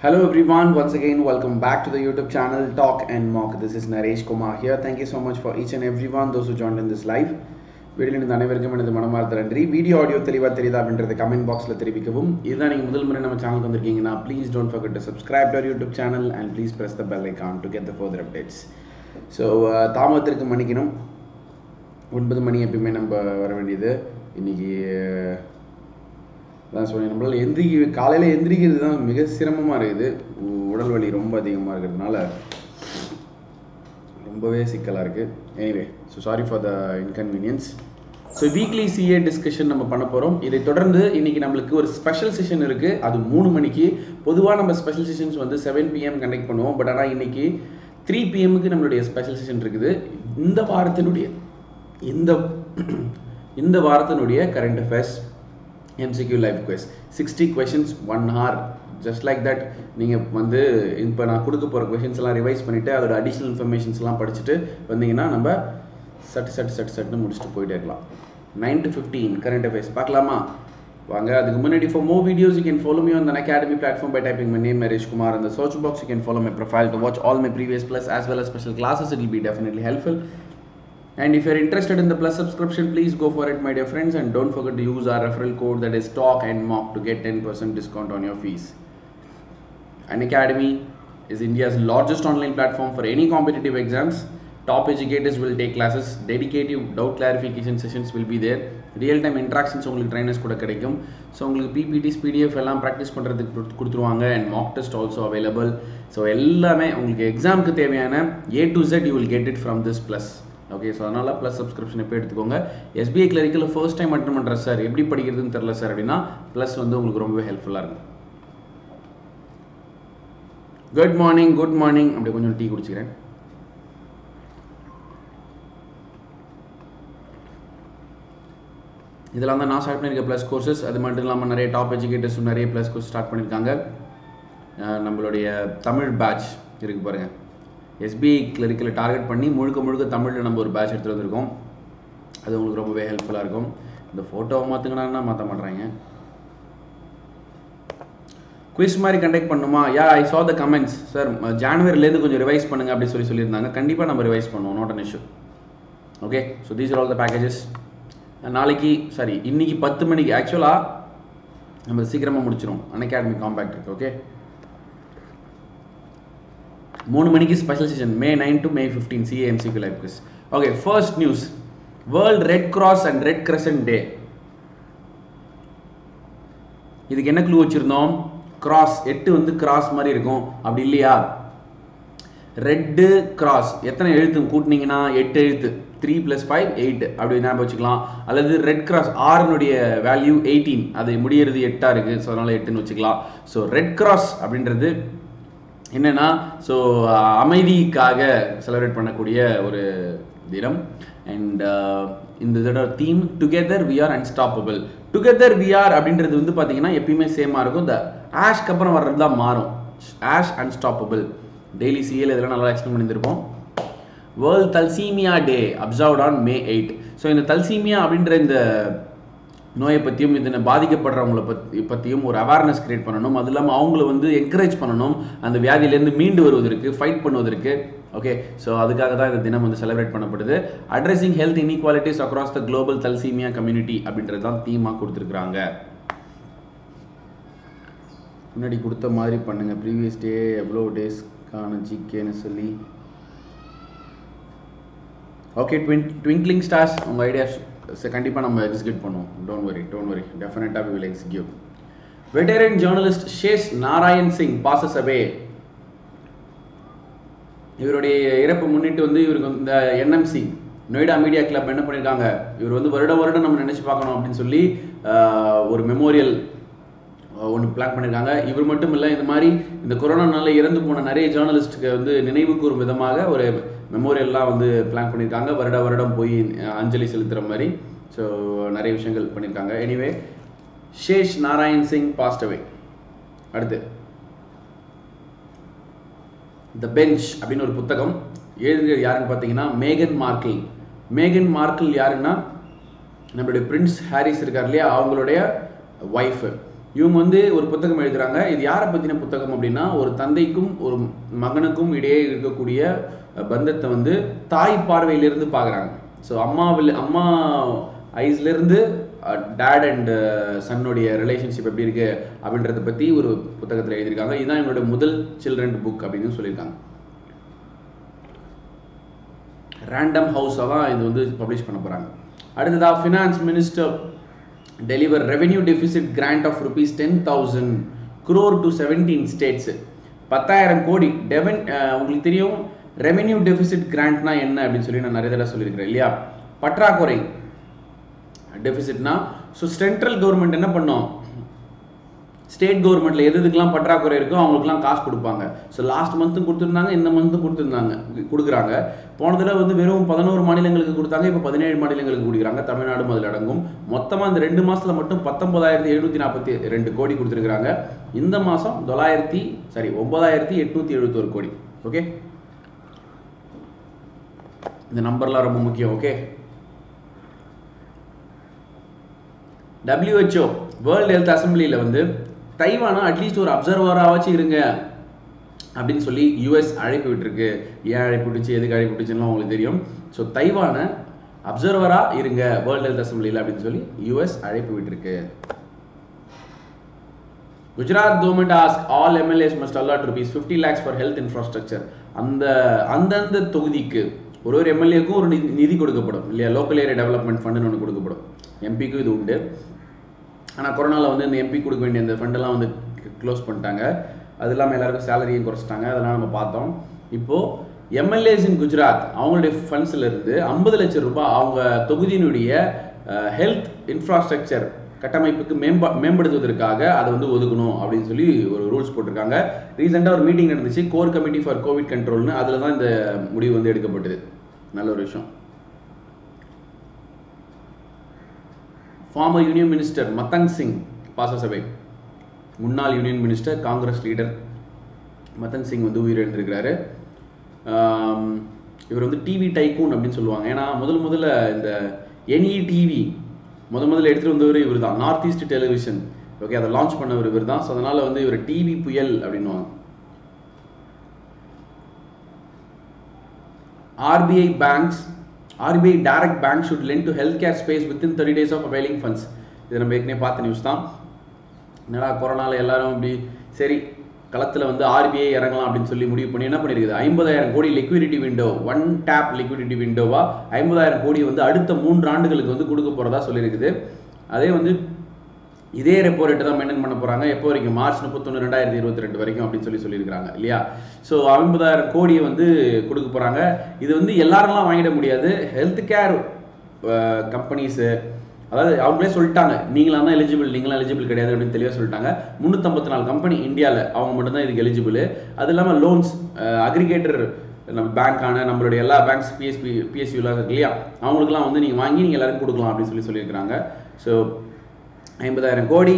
Hello everyone, once again welcome back to the YouTube channel Talk and Mock. This is Naresh Kumar here. Thank you so much for each and everyone those who joined in this live. வீடியோவில் இருந்த அனைவருக்கும் எனது மனமார்ந்த நன்றி video audio தெளிவாக தெரியுதா அப்படின்றத comment பாக்ஸில் தெரிவிக்கவும் இதுதான் நீங்கள் முதல் முறை நம்ம சேனலுக்கு வந்திருக்கீங்கன்னா please don't forget to subscribe to our YouTube channel and please press the bell icon to get the further updates so தாமதத்திற்கு மன்னிக்கணும் ஒன்பது மணி எப்பயுமே நம்ம வர வேண்டியது இன்னைக்கு அதான் சொன்னேன் நம்மளால் எந்திரிக்க காலையில் எந்திரிக்கிறது தான் மிக சிரமமாக இருக்குது உ- உடல் வலி ரொம்ப அதிகமாக இருக்கிறதுனால ரொம்பவே சிக்கலாக இருக்குது anyway so sorry for the inconvenience so weekly CA discussion நம்ம பண்ண போகிறோம் இதை தொடர்ந்து இன்னைக்கு நம்மளுக்கு ஒரு ஸ்பெஷல் செஷன் இருக்குது அது மூணு மணிக்கு பொதுவாக நம்ம ஸ்பெஷல் செஷன்ஸ் வந்து செவன் பிஎம் கண்டக்ட் பண்ணுவோம் பட் ஆனால் இன்னைக்கு த்ரீ பிஎம்க்கு நம்மளுடைய ஸ்பெஷல் செஷன் இருக்குது இந்த வாரத்தினுடைய இந்த இந்த வாரத்தினுடைய current affairs MCQ live quiz sixty questions one hour just like that நீங்கள் வந்து இப்போ நான் கொடுக்க போகிற கொஷின்ஸ் எல்லாம் ரிவைஸ் பண்ணிவிட்டு அதோட அடிஷ்னல் இன்ஃபர்மேஷன்ஸ்லாம் படிச்சுட்டு வந்தீங்கன்னா நம்ம சட்டு சட்டு சட்டு சட்டுன்னு முடிச்சுட்டு போயிட்டே இருக்கலாம் nine to fifteen current affairs பார்க்கலாமா வாங்க அதுக்கு முன்னாடி for more videos you can follow me on the academy platform by typing my name Naresh Kumar in the search box you can follow my profile to watch all my previous plus as well as special classes it will be definitely helpful and if you're interested in the plus subscription please go for it my dear friends and don't forget to use our referral code that is talk and mock to get 10% discount on your fees an academy is india's largest online platform for any competitive exams top educators will take classes dedicated doubt clarification sessions will be there real time interactions உங்களுக்கு trainers கூட கிடைக்கும் so உங்களுக்கு PPTs PDF எல்லாம் practice பண்ணுறதுக்கு கொடுத்து- கொடுத்துருவாங்க and mock test also available so எல்லாமே உங்களுக்கு எக்ஸாமுக்கு தேவையான A to Z you will get it from this plus okay so அதனால் ப்ளஸ் சப்ஸ்கிரிப்ஷன் எப்போ எடுத்துக்கோங்க SBI clerical first time attend பண்ணுற சார் எப்படி படிக்கிறதுன்னு தெரில சார் அப்படின்னா ப்ளஸ் வந்து உங்களுக்கு ரொம்பவே ஹெல்ப்ஃபுல்லாக இருக்கும் குட் மார்னிங் குட் மார்னிங் அப்படி கொஞ்சம் டீ குடிச்சிக்கிறேன் இதெல்லாம் தான் நான் ஸ்டார்ட் பண்ணியிருக்க ப்ளஸ் கோர்சஸ் அது மட்டும் இல்லாமல் நிறைய டாப் எஜுகேட்டர்ஸும் நிறைய ப்ளஸ் கோர்ஸ் ஸ்டார்ட் பண்ணியிருக்காங்க அஹ் நம்மளுடைய தமிழ் பேட்ச் இருக்கு பாருங்க எஸ்பிஐ கிளரிக்கலை டார்கெட் பண்ணி முழுக்க முழுக்க தமிழில் நம்ம ஒரு பேட்ச் எடுத்துகிட்டு வந்திருக்கோம் அது உங்களுக்கு ரொம்பவே ஹெல்ப்ஃபுல்லாக இருக்கும் இந்த ஃபோட்டோவை மாற்றுங்கடான்னா மாற்ற மாட்றாங்க குவிஸ் மாதிரி கண்டக்ட் பண்ணுமா yeah I saw the comments sir ஜான்வரிலேருந்து கொஞ்சம் ரிவைஸ் பண்ணுங்க அப்படி சொல்லி சொல்லியிருந்தாங்க கண்டிப்பாக நம்ம ரிவைஸ் பண்ணுவோம் not an issue okay so these are all the packages நாளைக்கு சாரி இன்னைக்கு பத்து மணிக்கு ஆக்சுவலாக நம்ம சீக்கிரமாக முடிச்சிடும் அன்அகாடமி காம்பேக்ட் இருக்கு ஓகே மூணு மணிக்கு special session May nine to May fifteen சிஏஎம்சிக்கு live quiz okay first news world red cross and red crescent day இதுக்கு என்ன க்ளூ வச்சிருந்தோம் கிராஸ் எட்டு வந்து கிராஸ் மாதிரி இருக்கும் அப்படி இல்லையா ரெட்டு கிராஸ் எத்தனை எழுத்து கூட்டினீங்கன்னா எட்டு எழுத்து த்ரீ ப்ளஸ் ஃபைவ் எயிட் அப்படி ஞாபகம் வச்சுக்கலாம் அல்லது ரெட் கிராஸ் ஆறுனுடைய வேல்யூ எயிட்டீன் அது முடியறது எட்டாக இருக்குது ஸோ அதனால் எட்டுன்னு வச்சுக்கலாம் ஸோ ரெட் கிராஸ் அப்படின்றது என்னன்னா ஸோ அமைதிக்காக செலிப்ரேட் பண்ணக்கூடிய ஒரு தினம் அண்ட் இந்த இதோட theme together we are unstoppable together we are அப்படின்றது வந்து பார்த்தீங்கன்னா எப்பயுமே சேமாக இருக்கும் இந்த ஆஷ்க்கு அப்புறம் வர்றது தான் மாறும் ஆஷ் அன்ஸ்டாப்பபிள் டெய்லி சிஎல் இதெல்லாம் நல்லா எக்ஸ்பிளைன் பண்ணியிருப்போம் world thalassemia day observed on May eight so இந்த தல்சீமியா அப்படின்ற இந்த நோயை பற்றியும் இதனை பாதிக்கப்படுறவங்கள பற்றி பற்றியும் ஒரு அவேர்னஸ் கிரியேட் பண்ணணும் அது இல்லாமல் அவங்கள வந்து என்கரேஜ் பண்ணணும் அந்த வியாதியிலேருந்து மீண்டு வருவதற்கு ஃபைட் பண்ணுவதற்கு ஓகே ஸோ அதுக்காக தான் இந்த தினம் வந்து செலிப்ரேட் பண்ணப்படுது addressing health inequalities across the global thalassemia community அப்படின்றது தான் தீமாக கொடுத்துருக்குறாங்க முன்னாடி கொடுத்த மாதிரி பண்ணுங்க ப்ரீவியஸ் டே எவ்வளோ டேஸ்க்கான ஜிகேன்னு சொல்லி ஓகே ட்வின் ட்விங்க்லிங் ஸ்டார்ஸ் உங்கள் ஐடியாஸ் கண்டிப்பாக நம்ம எக்ஸிக்யூட் பண்ணுவோம் டோன்ட் வரி டோன்ட் வரி டெஃபினட்டாக we will execute veteran journalist Shesh Narayan Singh passes away இவருடைய இறப்பு முன்னிட்டு வந்து இவருக்கு வந்து இந்த என்எம்சி நொய்டா மீடியா கிளப் என்ன பண்ணியிருக்காங்க இவர் வந்து வருடம் வருடம் நம்ம நினைச்சு பார்க்கணும் அப்படின்னு சொல்லி ஆஹ், ஒரு மெமோரியல் ஒன்று பிளான் பண்ணியிருக்காங்க இவர் மட்டும் இல்லை இந்த மாதிரி இந்த கொரோனானால இறந்து போன நிறைய ஜேர்னலிஸ்ட்டுக்கு வந்து நினைவு கூறும் விதமாக ஒரு மெமோரியல்லாம் வந்து பிளான் பண்ணியிருக்காங்க வருட வருடம் போய் அஹ், அஞ்சலி செலுத்துகிற மாதிரி ஸோ நிறைய விஷயங்கள் பண்ணியிருக்காங்க anyway Shesh Narayan Singh passed away அடுத்து த பெஞ்ச் அப்படின்னு ஒரு புத்தகம் எழுதியது யாருன்னு பார்த்தீங்கன்னா மேகன் மார்க்கிள் மேகன் மார்க்கிள் யாருன்னா நம்மளுடைய பிரின்ஸ் ஹாரிஸ் இருக்கார் இல்லையா அவங்களுடைய ஒய்ஃபு இவங்க வந்து ஒரு புத்தகம் எழுதுறாங்க இது யாரை பற்றின புத்தகம் அப்படின்னா ஒரு தந்தைக்கும் ஒரு மகனுக்கும் இடையே இருக்கக்கூடிய அஹ், பந்தத்தை வந்து தாய் பார்வையிலிருந்து பார்க்குறாங்க ஸோ அம்மாவில் அம்மா ஐஸ்லேருந்து டேட் அண்ட் சன்னுடைய ரிலேஷன்ஷிப் எப்படி இருக்கு அப்படின்றத பற்றி ஒரு புத்தகத்தில் எழுதியிருக்காங்க இதுதான் இவங்களோட முதல் சில்ட்ரன் புக் அப்படின்னு சொல்லியிருக்காங்க ரேண்டம் ஹவுஸாக தான் இது வந்து பப்ளிஷ் பண்ண போகிறாங்க அடுத்ததா finance minister deliver revenue deficit grant of rupees ten thousand crore to seventeen states பத்தாயிரம் கோடி டெவன் உங்களுக்கு தெரியும் ரெவென்யூ டெபிசிட் கிராண்ட்னா என்ன அப்படின்னு சொல்லி நான் நிறைய தடவை சொல்லியிருக்கிறேன் இல்லையா பற்றாக்குறை டெபிசிட்னா ஸோ சென்ட்ரல் கவர்மெண்ட் என்ன பண்ணோம் ஸ்டேட் கவர்மெண்ட்ல எது எதுக்கெல்லாம் பற்றாக்குறை இருக்கோ அவங்களுக்குலாம் காசு கொடுப்பாங்க ஸோ லாஸ்ட் மந்த்தும் கொடுத்துருந்தாங்க இந்த மந்த்தும் கொடுத்துருந்தாங்க கொடுக்குறாங்க போன தடவை வந்து வெறும் பதினோரு மாநிலங்களுக்கு கொடுத்தாங்க இப்போ பதினேழு மாநிலங்களுக்கு கொடுக்குறாங்க தமிழ்நாடும் அதில் அடங்கும் மொத்தமாக இந்த ரெண்டு மாசத்துல மட்டும் பத்தொன்பதாயிரத்தி எழுநூத்தி நாற்பத்தி ரெண்டு கோடி கொடுத்துருக்காங்க இந்த மாசம் தொள்ளாயிரத்தி சாரி ஒன்பதாயிரத்தி எட்நூத்தி எழுபத்தோரு கோடி ஓகே இந்த நம்பர்லாம் ரொம்ப முக்கியம் ஓகே WHO வேர்ல்டு ஹெல்த் அசம்பிளியில் வந்து தைவானா அட்லீஸ்ட் ஒரு அப்சர்வராகவாச்சும் இருங்க அப்படின்னு சொல்லி யூஎஸ் அழைப்பு விட்டுருக்கு ஏன் அழைப்பு விட்டுச்சு எதுக்கு அழைப்பு விட்டுச்சுன்னு உங்களுக்கு தெரியும் ஸோ தைவானை அப்சர்வராக இருங்க வேர்ல்டு ஹெல்த் அசம்பிளியில் அப்படின்னு சொல்லி யூஎஸ் அழைப்பு விட்டுருக்கு Gujarat government ask all MLAs must allot rupees fifty lakhs for health infrastructure அந்த அந்தந்த தொகுதிக்கு ஒரு ஒரு எம்எல்ஏக்கும் ஒரு நிதி நிதி கொடுக்கப்படும் இல்லையா லோக்கல் ஏரியா டெவலப்மெண்ட் ஃபண்டுன்னு ஒன்று கொடுக்கப்படும் எம்பிக்கும் இது உண்டு ஆனால் கொரோனாவில் வந்து இந்த எம்பி கொடுக்க வேண்டிய அந்த ஃபண்டெல்லாம் வந்து க்ளோஸ் பண்ணிட்டாங்க அது இல்லாமல் எல்லாருக்கும் சேலரியும் குறைச்சிட்டாங்க அதெல்லாம் நம்ம பார்த்தோம் இப்போது எம்எல்ஏஸ் இன் குஜராத் அவங்களுடைய ஃபண்ட்ஸ்ல இருந்து ஐம்பது லட்சம் ரூபாய் அவங்க தொகுதியினுடைய ஹெல்த் இன்ஃப்ராஸ்ட்ரக்சர் கட்டமைப்புக்கு மேம்பா மேம்படுத்துவதற்காக அதை வந்து ஒதுக்கணும் அப்படின்னு சொல்லி ஒரு ரூல்ஸ் போட்டிருக்காங்க ரீசெண்டாக ஒரு மீட்டிங் நடந்துச்சு கோர் கமிட்டி ஃபார் கோவிட் கண்ட்ரோல்னு அதில் தான் இந்த முடிவு வந்து எடுக்கப்பட்டது நல்ல ஒரு விஷயம் former union minister Matang Singh பாசசபை முன்னாள் union minister Congress leader Matang Singh வந்து உயிரிழந்திருக்கிறாரு ஆம், இவர் வந்து டிவி டைக்கூன் அப்படின்னு சொல்லுவாங்க ஏன்னா முதல் முதல்ல இந்த எனி டிவி முத முதல்ல எடுத்துகிட்டு வந்தவர் இவர் தான் நார்த் ஈஸ்ட் டெலிவிஷன் ஓகே அதை லான்ச் பண்ணவர் இவர் தான் ஸோ அதனால் வந்து இவர் டிவி புயல் அப்படின்னுவாங்க RBI banks, RBI direct banks should lend to healthcare space within 30 days of availing funds. இது நம்ம ஏற்கனவே பார்த்த நியூஸ் தான் என்னடா கொரோனால எல்லாரும் இப்படி சரி களத்தில் வந்து ஆர்பிஐ இறங்கலாம் அப்படின்னு சொல்லி முடிவு பண்ணி என்ன பண்ணியிருக்குது ஐம்பதாயிரம் கோடி liquidity window on tap liquidity விண்டோவா ஐம்பதாயிரம் கோடி வந்து அடுத்த மூன்று ஆண்டுகளுக்கு வந்து கொடுக்க போகிறதா சொல்லியிருக்குது அதே வந்து இதே ரெப்போ ரேட்டு தான் மெயின்டைன் பண்ண போறாங்க எப்போ வரைக்கும் மார்ச் முப்பத்தொன்று ரெண்டாயிரத்தி இருபத்தி ரெண்டு வரைக்கும் அப்படின்னு சொல்லி சொல்லியிருக்காங்க இல்லையா ஸோ ஐம்பதாயிரம் கோடியை வந்து கொடுக்க போறாங்க இது வந்து எல்லாரெல்லாம் வாங்கிட முடியாது ஹெல்த் கேர் கம்பெனிஸு அதாவது அவங்களே சொல்லிட்டாங்க நீங்களாம் தான் எலிஜிபிள் நீங்களாம் எலிஜிபிள் கிடையாது அப்படின்னு தெளிவாக சொல்லிட்டாங்க முந்நூற்றம்பத்தி நாலு கம்பெனி இந்தியாவில் அவங்க மட்டும்தான் இதுக்கு எலிஜிபிள் அது இல்லாமல் லோன்ஸ் அக்ரிகேட்டர் நம்ம பேங்க்கான நம்மளுடைய எல்லா பேங்க்ஸ் பிஎஸ்பி பிஎஸ்யூலாம் இருக்கு இல்லையா அவங்களுக்குலாம் வந்து நீங்கள் வாங்கி நீங்கள் எல்லாருக்கும் கொடுக்கலாம் அப்படின்னு சொல்லி சொல்லியிருக்கிறாங்க ஸோ ஐம்பதாயிரம் கோடி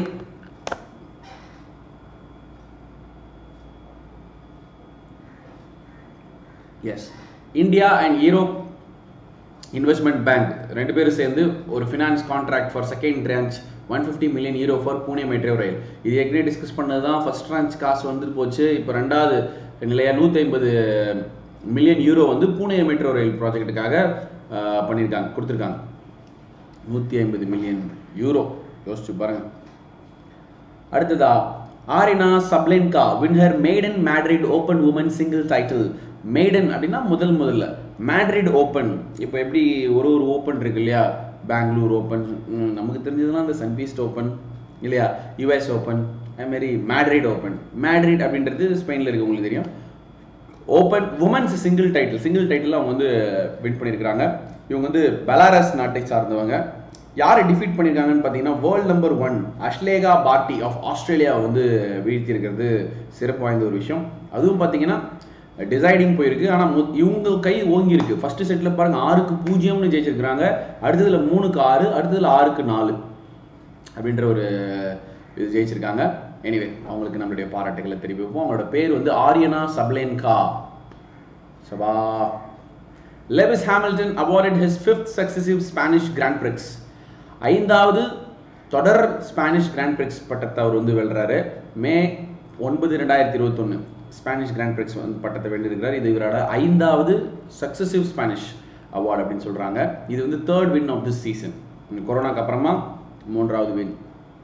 எஸ் India and Europe investment bank ரெண்டு பேரும் சேர்ந்து ஒரு finance contract for second tranche one fifty million euro for Pune metro rail இது ஏற்கனவே டிஸ்கஸ் பண்ணது தான் ஃபர்ஸ்ட் tranche காசு வந்துட்டு போச்சு இப்போ ரெண்டாவது நிலையாக நூற்றி ஐம்பது மில்லியன் யூரோ வந்து பூனே மெட்ரோ ரயில் ப்ராஜெக்ட்டுக்காக பண்ணியிருக்காங்க கொடுத்துருக்காங்க நூற்றி ஐம்பது மில்லியன் யூரோ யோசிச்சு பாருங்க அடுத்ததா ஆரினா சப்ளென்கா வின்ஹர் maiden Madrid Open women single title maiden அப்படின்னா முதல் முதல்ல மேட்ரிட் ஓப்பன் இப்போ எப்படி ஒரு ஒரு ஓப்பன் இருக்கு இல்லையா பெங்களூர் ஓப்பன் நமக்கு தெரிஞ்சதுன்னா அந்த சன்பீஸ்ட் ஓப்பன் இல்லையா யுஎஸ் ஓப்பன் அதுமாரி மேட்ரிட் ஓப்பன் மேட்ரிட் அப்படின்றது ஸ்பெயினில் இருக்கு உங்களுக்கு தெரியும் open women's single title single title அவங்க வந்து வின் பண்ணியிருக்கிறாங்க இவங்க வந்து பெலாரஸ் நாட்டை சார்ந்தவங்க யாரை டிஃபீட் பண்ணியிருக்காங்கன்னு பார்த்தீங்கன்னா world number one Ashleigh Barty of ஆஸ்திரேலியாவை வந்து வீழ்த்தி இருக்கிறது சிறப்பு வாய்ந்த ஒரு விஷயம் அதுவும் பார்த்தீங்கன்னா டிசைடிங் போயிருக்கு ஆனால் இவங்க கை ஓங்கி இருக்கு ஃபர்ஸ்ட் செட்டில் பாருங்க ஆறுக்கு பூஜ்ஜியம்னு ஜெயிச்சிருக்கிறாங்க அடுத்ததுல மூணுக்கு ஆறு அடுத்ததுல ஆறுக்கு நாலு அப்படின்ற ஒரு இது ஜெயிச்சிருக்காங்க எனிவே அவங்களுக்கு நம்மளுடைய பாராட்டுகளை தெரிவிப்போம் அவங்களோட பேர் வந்து ஆரியனா சப்லேன்கா சபா Lewis Hamilton awarded his fifth successive Spanish grand prix ஐந்தாவது தொடர் ஸ்பானிஷ் கிராண்ட் பிரிக்ஸ் பட்டத்தை அவர் வந்து வெல்றாரு மே ஒன்பது ரெண்டாயிரத்தி இருபத்தொன்று ஸ்பானிஷ் கிராண்ட் பிரிக்ஸ் வந்து பட்டத்தை வென்றிருக்கிறார் இது இவரோட ஐந்தாவது சக்சசிவ் ஸ்பானிஷ் அவார்டு அப்படின்னு சொல்கிறாங்க இது வந்து third win of this season கொரோனாக்கு அப்புறமா மூன்றாவது வின்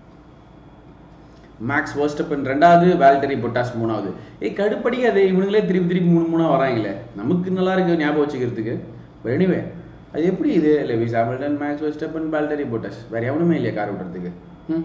மேக்ஸ் வர்ஸ்டப்பன் ரெண்டாவது வேல்டரி பொட்டாஸ் மூணாவது ஏய் கடுப்படி அது இவனுங்களே திருப்பி திருப்பி மூணு மூணா வராங்களே நமக்கு நல்லா இருக்கு ஞாபகம் வச்சுக்கிறதுக்கு எனிவே அது எப்படி இது Lewis Hamilton Max Verstappen Valtteri Bottas வேற எவனுமே இல்லையா கார் விட்டுறதுக்கு ம்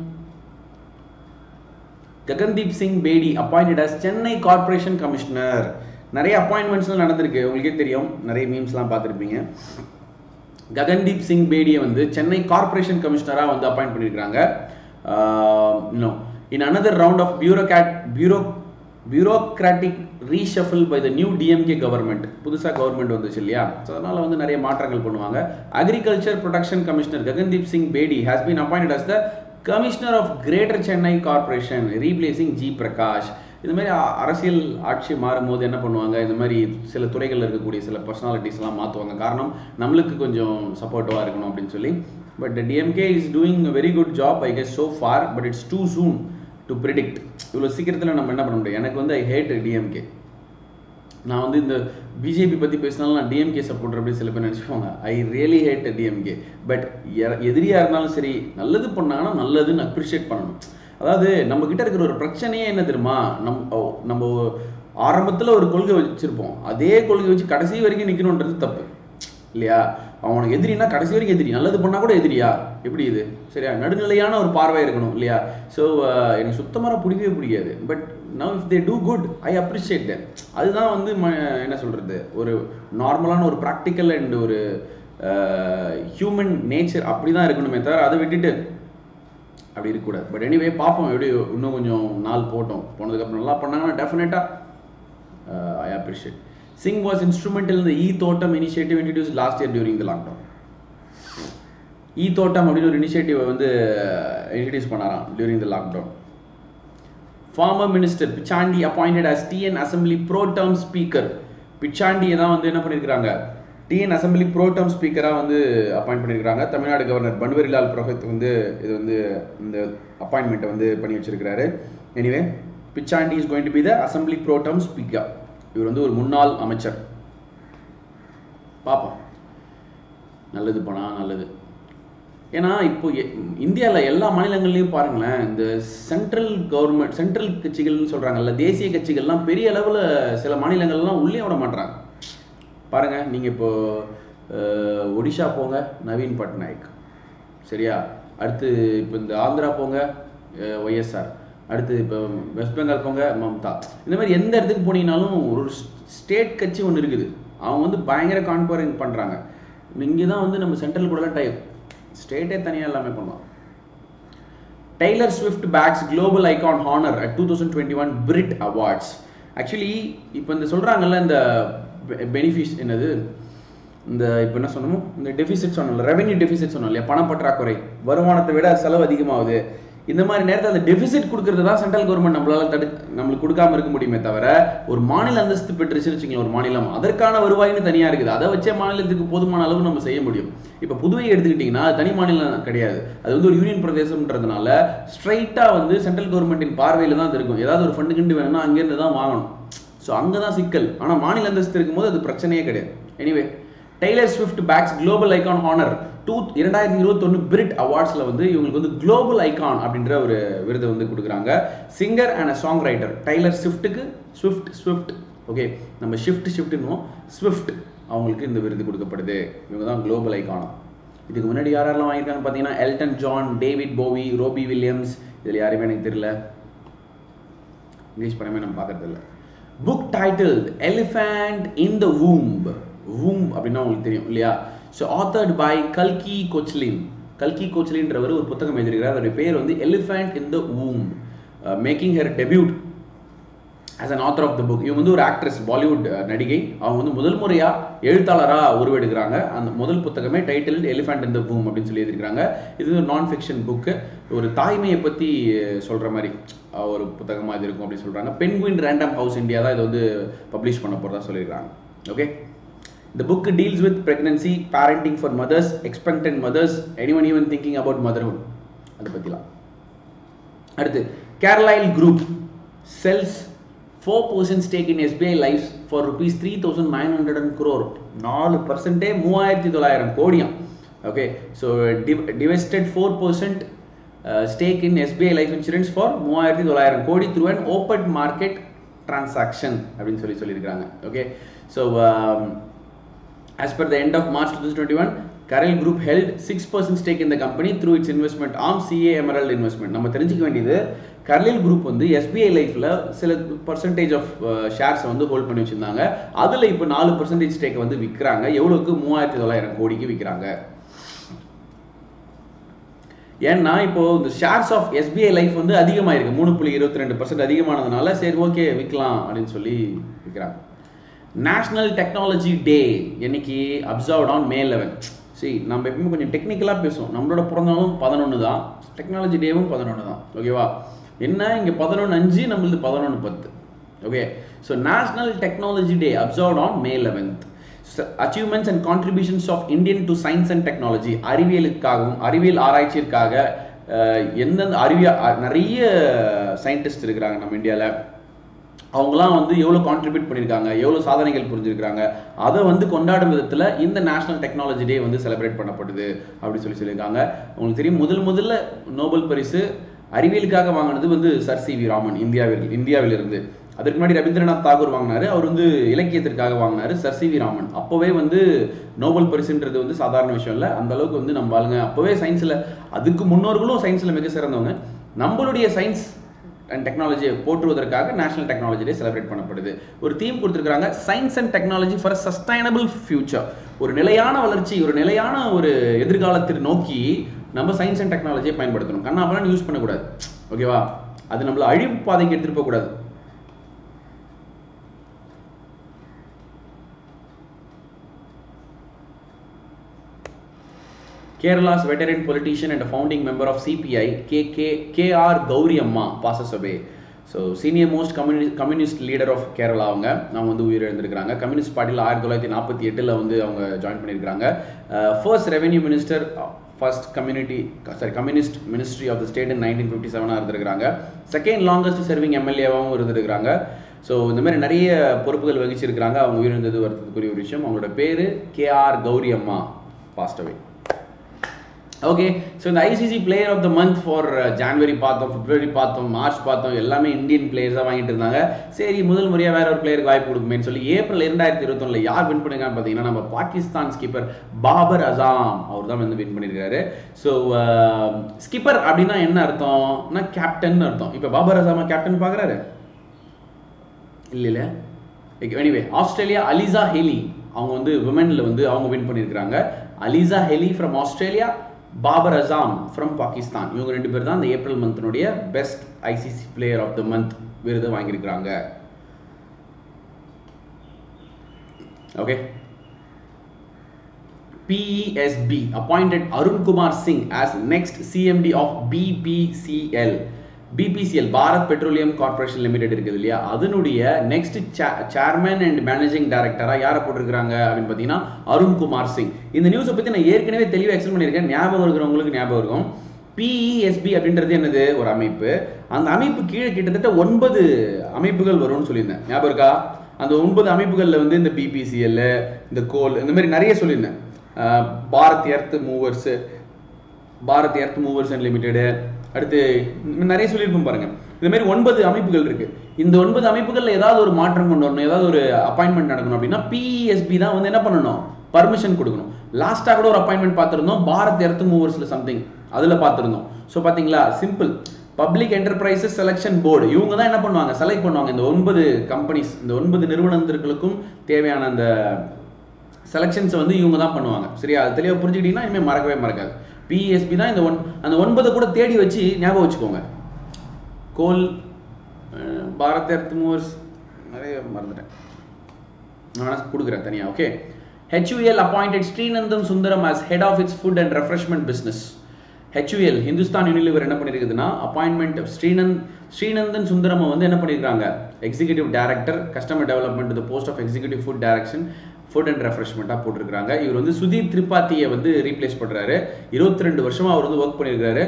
Gagandeep Singh Bedi appointed as Chennai corporation commissioner நிறைய அப்பாயின்மெண்ட்ஸ்லாம் நடந்திருக்கு உங்களுக்கே தெரியும் நிறைய மீம்ஸ்லாம் பார்த்துருப்பீங்க ககன்தீப் சிங் பேடியை வந்து சென்னை கார்ப்பரேஷன் கமிஷனராக வந்து அப்பாயிண்ட் பண்ணியிருக்காங்க இன்னும் in another round of bureaucrat bureau bureaucratic reshuffle by the new DMK government புதுசாக கவர்மெண்ட் வந்துச்சு இல்லையா ஸோ அதனால் வந்து நிறைய மாற்றங்கள் பண்ணுவாங்க agriculture production commissioner Gagandeep Singh Bedi has been appointed as the commissioner of greater Chennai corporation replacing G Prakash இந்த மாதிரி அ- அரசியல் ஆட்சி மாறும்போது என்ன பண்ணுவாங்க இந்த மாதிரி சில துறைகளில் இருக்கக்கூடிய சில பர்சனாலிட்டிஸ்லாம் மாற்றுவாங்க காரணம் நம்மளுக்கு கொஞ்சம் சப்போர்ட்டிவாக இருக்கணும் அப்படின்னு சொல்லி but DMK is doing very good job I guess so far but it's too soon to predict இவ்வளோ சீக்கிரத்தில் நம்ம என்ன பண்ண முடியும் எனக்கு வந்து ஐ ஹேட் டிஎம்கே நான் வந்து இந்த பிஜேபி பற்றி பேசினாலும் நான் டிஎம்கே சப்போர்ட்டர் அப்படி சில பேர் நினச்சிப்பாங்க I really hate DMK but எதிரியாக இருந்தாலும் சரி நல்லது பண்ணாங்கன்னா நல்லதுன்னு அப்ரிஷியேட் பண்ணணும் அதாவது நம்ம கிட்ட இருக்கிற ஒரு பிரச்சனையே என்ன தெரியுமா நம் ஓ, நம்ம ஆரம்பத்தில் ஒரு கொள்கை வச்சிருப்போம் அதே கொள்கை வச்சு கடைசி வரைக்கும் நிற்கணுன்றது தப்பு இல்லையா அவனுக்கு எதிரினா கடைசி வரைக்கும் எதிரி நல்லது பண்ணா கூட எதிரியா எப்படி இது சரியா நடுநிலையான ஒரு பார்வை இருக்கணும் இல்லையா ஸோ எனக்கு சுத்தமாக பிடிக்கவே பிடிக்காது but now if they do good I appreciate that அதுதான் வந்து ம- என்ன சொல்றது ஒரு நார்மலான ஒரு ப்ராக்டிக்கல் அண்ட் ஒரு ஹியூமன் நேச்சர் அப்படி தான் இருக்கணுமே தவிர அதை விட்டுட்டு அப்படி இருக்கக்கூடாது பட் எனிவே பார்ப்போம் எப்படி இன்னும் கொஞ்சம் நாள் போட்டோம் போனதுக்கப்புறம் நல்லா பண்ணாங்கன்னா டெஃபினட்டாக I appreciate Singh was instrumental இந்த இ தோட்டம் initiative introduce last year during the lockdown இ தோட்டம் அப்படின்னு ஒரு இனிஷியேட்டிவ் வந்து இன்ட்ரடியூஸ் பண்ணாராம் during the lockdown farmer minister Pichandi appointed as TN assembly pro term speaker பிச்சாண்டியை தான் வந்து என்ன பண்ணியிருக்கிறாங்க டிஎன் அசம்பிளி ப்ரோ டேர்ம் ஸ்பீக்கராக வந்து அப்பாயிண்ட் பண்ணியிருக்கிறாங்க தமிழ்நாடு கவர்னர் பன்வரிலால் புரோஹித் வந்து இது வந்து இந்த அப்பாயின்மெண்ட்டை வந்து பண்ணி வச்சிருக்கிறாரு anyway Pichandi is going to be the assembly pro term speaker இவர் வந்து ஒரு முன்னாள் அமைச்சர் பார்ப்போம் நல்லது பண்ணா நல்லது ஏன்னா இப்போ இந்தியாவில் எல்லா மாநிலங்கள்லையும் பாருங்களேன் இந்த சென்ட்ரல் கவர்மெண்ட் சென்ட்ரல் கட்சிகள்னு சொல்கிறாங்கல்ல தேசிய கட்சிகள்லாம் பெரிய அளவில் சில மாநிலங்கள்லாம் உள்ளே விட மாட்றாங்க பாருங்க நீங்கள் இப்போ அஹ், ஒடிஷா போங்க நவீன் பட்நாயக் சரியா அடுத்து இப்போ இந்த ஆந்திரா போங்க ஒய்எஸ்ஆர் அடுத்து இப்போ வெஸ்ட் பெங்கால் போங்க மம்தா இந்த மாதிரி எந்த இடத்துக்கு போனீங்கனாலும் ஒரு ஸ்டேட் கட்சி ஒன்று இருக்குது அவங்க வந்து பயங்கர கான்பரிங் பண்ணுறாங்க இங்கே தான் வந்து நம்ம சென்ட்ரல் கூடலாம் டைப் ஸ்டேட்டே தனியாக எல்லாமே பண்ணலாம் Taylor Swift bags global icon honour at two thousand twenty one Brit awards actually இப்போ இந்த சொல்கிறாங்கல்ல இந்த பெனிஃபிஷ் என்னது இந்த இப்போ என்ன சொன்னோமோ இந்த டெபிசிட் சொன்னோம்ல ரெவென்யூ டெபிசிட் சொன்னோம் இல்லையா பணப்பற்றாக்குறை வருமானத்தை விட செலவு அதிகமாகுது இந்த மாதிரி நேரத்தில் அந்த டெபிசிட் கொடுக்கறது தான் சென்ட்ரல் கவர்மெண்ட் நம்மளால தடு நம்மளுக்கு கொடுக்காம இருக்க முடியுமே தவிர ஒரு மாநில அந்தஸ்து பெற்றுச்சுன்னு வச்சுக்கோங்களேன் ஒரு மாநிலம் அதற்கான வருவாய்னு தனியாக இருக்குது அதை வச்சே மாநிலத்துக்கு போதுமான அளவு நம்ம செய்ய முடியும் இப்போ புதுவை எடுத்துக்கிட்டிங்கன்னா அது தனி மாநிலம் கிடையாது அது வந்து ஒரு யூனியன் பிரதேசம்ன்றதுனால ஸ்ட்ரைட்டாக வந்து சென்ட்ரல் கவர்மெண்ட்டின் பார்வையில் தான் அது இருக்கும் ஏதாவது ஒரு ஃபண்டு கிண்டு வேணும்னா அங்கேருந்து தான் வாங்கணும் ஸோ அங்கே தான் சிக்கல் ஆனால் மாநில அந்தஸ்து இருக்கும்போது அது பிரச்சனையே கிடையாது anyway Taylor Swift bags global icon honour two இரண்டாயிரத்தி இருபத்தொன்று பிரிட் அவார்ட்ஸில் வந்து இவங்களுக்கு வந்து குளோபல் ஐகான் அப்படின்ற ஒரு விருது வந்து கொடுக்குறாங்க singer and a songwriter Taylor ஸ்விஃப்ட்டுக்கு ஸ்விஃப்ட் ஸ்விஃப்ட் ஓகே நம்ம ஷிஃப்ட் ஷிஃப்ட்னுவோம் ஸ்விஃப்ட் அவங்களுக்கு இந்த விருது கொடுக்கப்படுது இவங்க தான் குளோபல் ஐகானம் இதுக்கு முன்னாடி யார் யாரெல்லாம் வாங்கியிருக்காங்கன்னு பார்த்தீங்கன்னா Elton John David Bowie Robbie Williams இதில் யாருமே எனக்கு தெரியல இங்கிலீஷ் படமே நம்ம பார்க்கறது இல்லை book title elephant in the womb womb அப்படின்னா உங்களுக்கு தெரியும் இல்லையா ஸோ ஆத்தர்ட் பை கல்கி கோச்லின் கல்கி கோச்லின்றவர் ஒரு புத்தகம் எழுதியிருக்கிறார் அவருடைய பேர் வந்து elephant in the womb making her debut as an author of the book இவங்க வந்து ஒரு ஆக்ட்ரஸ் பாலிவுட் நடிகை அவங்க வந்து முதல் முறையாக எழுத்தாளராக உருவெடுக்கிறாங்க அந்த முதல் புத்தகமே டைட்டில் எலிஃபண்ட் இன் த பூம் அப்படின்னு சொல்லி எழுதியிருக்காங்க இது ஒரு நான் ஃபிக்ஷன் புக்கு ஒரு தாய்மையை பற்றி சொல்கிற மாதிரி அஹ், ஒரு புத்தகமாக இது இருக்கும் அப்படின்னு சொல்கிறாங்க பென்குயின் ரேண்டம் ஹவுஸ் இந்தியா தான் இது வந்து பப்ளிஷ் பண்ண போகிறதா சொல்லியிருக்காங்க okay The book deals with pregnancy, parenting for mothers, expectant mothers, anyone even thinking about motherhood. அதை பற்றிலாம் அடுத்து கேரளைல் group sells four percent stake in SBI life for rupees three thousand nine hundred and crore நாலு பர்சன்டே மூவாயிரத்தி தொள்ளாயிரம் கோடியாம் okay so divested four percent stake in SBI life insurance for மூவாயிரத்தி தொள்ளாயிரம் கோடி through and open market transaction அப்படின்னு சொல்லி சொல்லியிருக்காங்க okay so as per the end of March 2021, Karel Group held 6% stake in the company through its investment arm CA Emerald Investment. நம்ம தெரிஞ்சுக்க வேண்டியது கர்லில் group வந்து எஸ்பிஐ லைஃப்ல சில பர்சன்டேஜ் ஆஃப் ஷேர்ஸ் வந்து ஹோல்ட் பண்ணி வச்சிருந்தாங்க அதுல இப்போ நாலு பர்சன்டேஜ் ஸ்டேக் வந்து விற்கிறாங்க எவ்வளவுக்கு மூவாயிரத்தி தொள்ளாயிரம் கோடிக்கு விற்கிறாங்க ஏன்னா இப்போ இந்த ஷேர்ஸ் ஆஃப் எஸ்பிஐ லைஃப் வந்து அதிகமாயிருக்கு மூணு புள்ளி இருபத்தி ரெண்டு பர்சன்ட் அதிகமானதுனால சரி ஓகே விற்கலாம் அப்படின்னு சொல்லி விற்கிறாங்க நேஷனல் டெக்னாலஜி டே என்னைக்கு அப்சர்வ்ட் ஆன் மே லெவன் சரி நம்ம எப்பவுமே கொஞ்சம் டெக்னிக்கலாக பேசுவோம் நம்மளோட பிறந்தநாளும் பதினொன்று தான் டெக்னாலஜி டேவும் பதினொன்று தான் ஓகேவா என்ன இங்கே பதினொன்று அஞ்சு நம்மளது பதினொன்று பத்து okay so national technology day observed on May eleventh achievements and contributions of Indian to science and technology அறிவியலுக்காகவும் அறிவியல் ஆராய்ச்சிற்காக எந்தெந்த அறிவியல் நிறைய சயின்டிஸ்ட் இருக்கிறாங்க நம்ம இந்தியாவில் அவங்களாம் வந்து எவ்வளோ கான்ட்ரிபியூட் பண்ணியிருக்காங்க எவ்வளோ சாதனைகள் புரிஞ்சிருக்காங்க அதை வந்து கொண்டாடும் விதத்தில் இந்த நேஷனல் டெக்னாலஜி டே வந்து செலிப்ரேட் பண்ணப்படுது அப்படி சொல்லி சொல்லியிருக்காங்க உங்களுக்கு தெரியும் முதல் முதல்ல நோபல் பரிசு அறிவியலுக்காக வாங்கினது வந்து சர் சி வி ராமன் இந்தியாவில் இந்தியாவிலிருந்து அதற்கு முன்னாடி ரவீந்திரநாத் தாகூர் வாங்கினாரு அவர் வந்து இலக்கியத்திற்காக வாங்கினாரு சர் சி வி ராமன் அப்போவே வந்து நோபல் பரிசுன்றது வந்து சாதாரண விஷயம் இல்லை அந்த அளவுக்கு வந்து நம்ம ஆளுங்க அப்போவே சயின்ஸில் அதுக்கு முன்னோர்களும் சயின்ஸில் மிக சிறந்தவங்க நம்மளுடைய சயின்ஸ் அண்ட் டெக்னாலஜியை போற்றுவதற்காக நேஷனல் டெக்னாலஜி டே செலிப்ரேட் பண்ணப்படுது ஒரு தீம் கொடுத்துருக்காங்க science and technology for sustainable future ஒரு நிலையான வளர்ச்சி ஒரு நிலையான ஒரு எதிர்காலத்தை நோக்கி நம்ம சயின்ஸ் அண்ட் டெக்னாலஜியை பயன்படுத்தணும் கண்ணா அப்பெல்லாம் யூஸ் பண்ணக்கூடாது ஓகேவா அது நம்மள அழிவு பாதைக்கு எடுத்துட்டு போகக்கூடாது Kerala's veteran politician and a founding member of CPI, KK, KR Gauri Amma, passes away. So senior most communist communist leader of Kerala அவங்க அவங்க வந்து உயிரிழந்திருக்கிறாங்க கம்யூனிஸ்ட் பார்ட்டியில் ஆயிரத்தி தொள்ளாயிரத்தி நாற்பத்தி எட்டில் வந்து அவங்க ஜாயின் பண்ணியிருக்காங்க first revenue minister first community sorry communist ministry of the state in nineteen fifty செவனாக இருந்திருக்காங்க செகண்ட் லாங்கஸ்ட் சர்விங் எம்எல்ஏவாகவும் இருந்திருக்கிறாங்க ஸோ இந்த மாதிரி நிறைய பொறுப்புகள் வகிச்சிருக்கிறாங்க அவங்க உயிரிழந்தது வருத்தத்துக்குரிய ஒரு விஷயம் அவங்களோட பேர் K R Gouri Amma passed away okay so இந்த ICC player of the month for January பார்த்தோம் பிப்ரவரி பார்த்தோம் மார்ச் பார்த்தோம் எல்லாமே இந்தியன் பிளேயர்ஸாக வாங்கிட்டு இருந்தாங்க சரி முதல் முறையாக வேற ஒரு பிளேயருக்கு வாய்ப்பு கொடுக்குமேன்னு சொல்லி ஏப்ரல் இரண்டாயிரத்தி இருபத்தொன்னில் யார் வின் பண்ணிருக்கான்னு பார்த்தீங்கன்னா நம்ம பாகிஸ்தான் ஸ்கிப்பர் பாபர் அசாம் அவர் தான் வந்து வின் பண்ணியிருக்காரு ஸோ ஸ்கிப்பர் அப்படின்னா என்ன அர்த்தம்னா கேப்டன் அர்த்தம் இப்போ பாபர் அசாமா கேப்டன் பார்க்குறாரு இல்லை இல்லை எனிவே ஆஸ்திரேலியா அலிசா ஹெலி அவங்க வந்து விமனில் வந்து அவங்க வின் பண்ணியிருக்கிறாங்க Alyssa Healy from Australia Babar Azam from Pakistan இவங்க ரெண்டு பேர் தான் இந்த ஏப்ரல் மந்த்னுடைய best ICC player of the month விருதை வாங்கியிருக்கிறாங்க okay PESB appointed Arun Kumar Singh as next CMD of BPCL BPCL Bharat petroleum corporation limited இருக்குது இல்லையா அதனுடைய நெக்ஸ்ட் சேர்மன் அண்ட் மேனேஜிங் டைரக்டராக யாரை போட்டிருக்காங்க அப்படின்னு பார்த்தீங்கன்னா அருண் குமார் சிங் இந்த நியூஸை பற்றி நான் ஏற்கனவே தெளிவாக எக்ஸ்பிளைன் பண்ணியிருக்கேன் ஞாபகம் இருக்கிறவங்களுக்கு ஞாபகம் இருக்கும் பிஇஎஸ்பி அப்படின்றது என்னது ஒரு அமைப்பு அந்த அமைப்பு கீழே கிட்டத்தட்ட ஒன்பது அமைப்புகள் வரும்னு சொல்லியிருந்தேன் ஞாபகம் இருக்கா அந்த ஒன்பது அமைப்புகளில் வந்து இந்த பிபிசிஎல் இந்த கோல் இந்த மாதிரி நிறைய சொல்லியிருந்தேன் Bharat earth movers Bharat earth movers and limited அடுத்து நிறைய சொல்லியிருப்போம் பாருங்க இந்த மாதிரி ஒன்பது அமைப்புகள் இருக்கு இந்த ஒன்பது அமைப்புகள்ல ஏதாவது ஒரு மாற்றம் கொண்டு வரணும் ஏதாவது ஒரு அப்பாயின்மெண்ட் நடக்கணும் அப்படின்னா பிஇஎஸ்பி தான் வந்து என்ன பண்ணணும் பர்மிஷன் கொடுக்கணும் லாஸ்டா கூட ஒரு அப்பாயின்மெண்ட் பார்த்துருந்தோம் பாரத் எர்த் மூவர்ஸ்ல சம்திங் அதுல பார்த்துருந்தோம் ஸோ பாத்தீங்களா simple public enterprises selection board இவங்க தான் என்ன பண்ணுவாங்க செலக்ட் பண்ணுவாங்க இந்த ஒன்பது கம்பெனிஸ் இந்த ஒன்பது நிறுவனத்திற்களுக்கும் தேவையான அந்த செலெக்ஷன்ஸை வந்து இவங்க தான் பண்ணுவாங்க சரியா அது தெளிவாக புரிஞ்சுக்கிட்டீங்கன்னா இனிமேல் மறக்கவே மறக்காது பிஎஸ்பி தான் இந்த ஒன் அந்த ஒன்பதை கூட தேடி வச்சு ஞாபகம் வச்சுக்கோங்க கோல் பாரத் எர்த் மூவர்ஸ் நிறைய மறந்துட்டேன் நான் வேணா கொடுக்குறேன் தனியாக okay HUL appointed Srinandan Sundaram as head of its food and refreshment business HUL Hindustan Unilever என்ன பண்ணியிருக்குதுன்னா அப்பாயின்மெண்ட் ஸ்ரீநந்த் ஸ்ரீநந்தன் சுந்தரமை வந்து என்ன பண்ணியிருக்காங்க executive director customer development the post of executive food direction food and ரெஃப்ரெஷ்மெண்ட்டாக போட்டிருக்காங்க இவர் வந்து சுதீப் திரிபாத்தியை வந்து ரீப்ளேஸ் பண்ணுறாரு இருபத்தி ரெண்டு வருஷமாக அவர் வந்து ஒர்க் பண்ணியிருக்காரு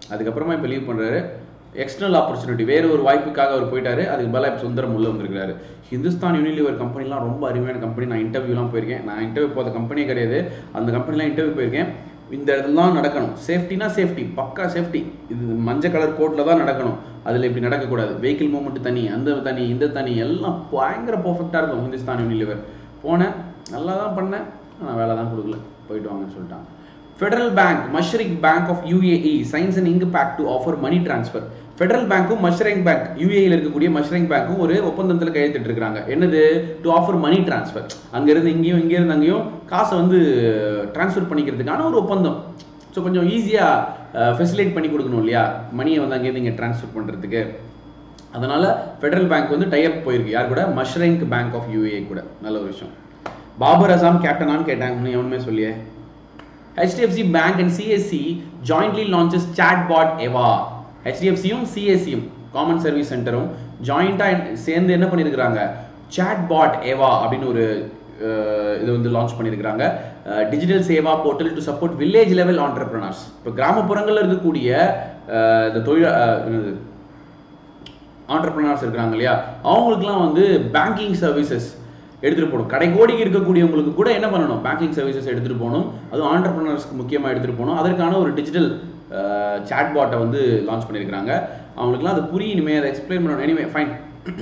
அதுக்கப்புறமா இப்போ லீவ் பண்ணுறாரு எக்ஸ்டர்னல் ஆப்பர்ச்சுனிட்டி வேறு ஒரு வாய்ப்புக்காக அவர் போயிட்டாரு அதுக்கு பதிலாக இப்போ சுந்தரம் உள்ள வந்திருக்காரு ஹிந்துஸ்தான் யூனிலிவர் கம்பெனிலாம் ரொம்ப அருமையான கம்பெனி நான் இன்டர்வியூலாம் போயிருக்கேன் நான் இன்டர்வியூ போத கம்பெனியே கிடையாது அந்த கம்பெனிலாம் இன்டர்வியூ போயிருக்கேன் இந்த இடத்துலாம் நடக்கணும் சேஃப்டினா சேஃப்டி பக்கா சேஃப்டி இது மஞ்சள் கலர் கோட்டில் தான் நடக்கணும் அதில் இப்படி நடக்கக்கூடாது வெஹிக்கிள் மூவ்மெண்ட் தனி அந்த தனி இந்த தனி எல்லாம் பயங்கர பர்ஃபெக்டாக இருக்கும் ஹிந்துஸ்தான் யூனிலிவர் போனேன் நல்லா தான் பண்ணேன் ஆனால் வேலை தான் கொடுக்கல போயிட்டு வாங்கன்னு சொல்லிட்டாங்க federal bank Mashreq bank of UAE signs and இங்கு pact to offer money transfer federal பேங்க்கும் மஷ்ரிங் பேங்க் யூஏஇல இருக்கக்கூடிய மஷ்ரிங் பேங்க்கும் ஒரு ஒப்பந்தத்தில் கையெழுத்திட்டு இருக்காங்க என்னது டு ஆஃபர் மணி டிரான்ஸ்ஃபர் அங்கேருந்து இங்கேயும் இங்கேருந்து அங்கேயும் காசை வந்து டிரான்ஸ்ஃபர் பண்ணிக்கிறதுக்கான ஒரு ஒப்பந்தம் ஸோ கொஞ்சம் ஈஸியாக ஃபெசிலேட் பண்ணி கொடுக்கணும் இல்லையா மணியை வந்து அங்கேருந்து இங்கே ட்ரான்ஸ்ஃபர் பண்ணுறதுக்கு அதனால ஃபெடரல் பேங்க் வந்து டைப் போயிருக்கு யார் கூட மஷ்ரிங்க் பேங்க் ஆஃப் யூஏ கூட நல்ல ஒரு விஷயம் பாபர் அசாம் கேப்டனான்னு கேட்டாங்க இன்னும் எவனுமே சொல்லியே HDFC Bank and CSC jointly launches chatbot Eva. HDFCயும் சிஎஸ்சியும் காமன் சர்வீஸ் சென்டரும் ஜாயிண்டாக சேர்ந்து என்ன பண்ணியிருக்கிறாங்க chatbot Eva அப்படின்னு ஒரு அஹ், இது வந்து லான்ச் பண்ணியிருக்கிறாங்க digital Seva portal to support village level entrepreneurs இப்போ கிராமப்புறங்களில் இருக்கக்கூடிய அஹ், இந்த தொழில் அஹ், என்னது ஆண்டர்பிரினர்ஸ் இருக்காங்க இல்லையா அவங்களுக்குலாம் வந்து பேங்கிங் சர்வீசஸ் எடுத்துகிட்டு போகணும் கடை கோடிக்கு இருக்கக்கூடியவங்களுக்கு கூட என்ன பண்ணணும் பேங்கிங் சர்வீசஸ் எடுத்துகிட்டு போகணும் அதுவும் ஆண்டர்பிரினர்ஸ்க்கு முக்கியமாக எடுத்துகிட்டு போகணும் அதற்கான ஒரு டிஜிட்டல் சாட்பாட்டை வந்து லான்ச் பண்ணியிருக்கிறாங்க அவங்களுக்குலாம் அது புரியும் இனிமேல் அதை எக்ஸ்பிளைன் பண்ணணும் எனிவே ஃபைன்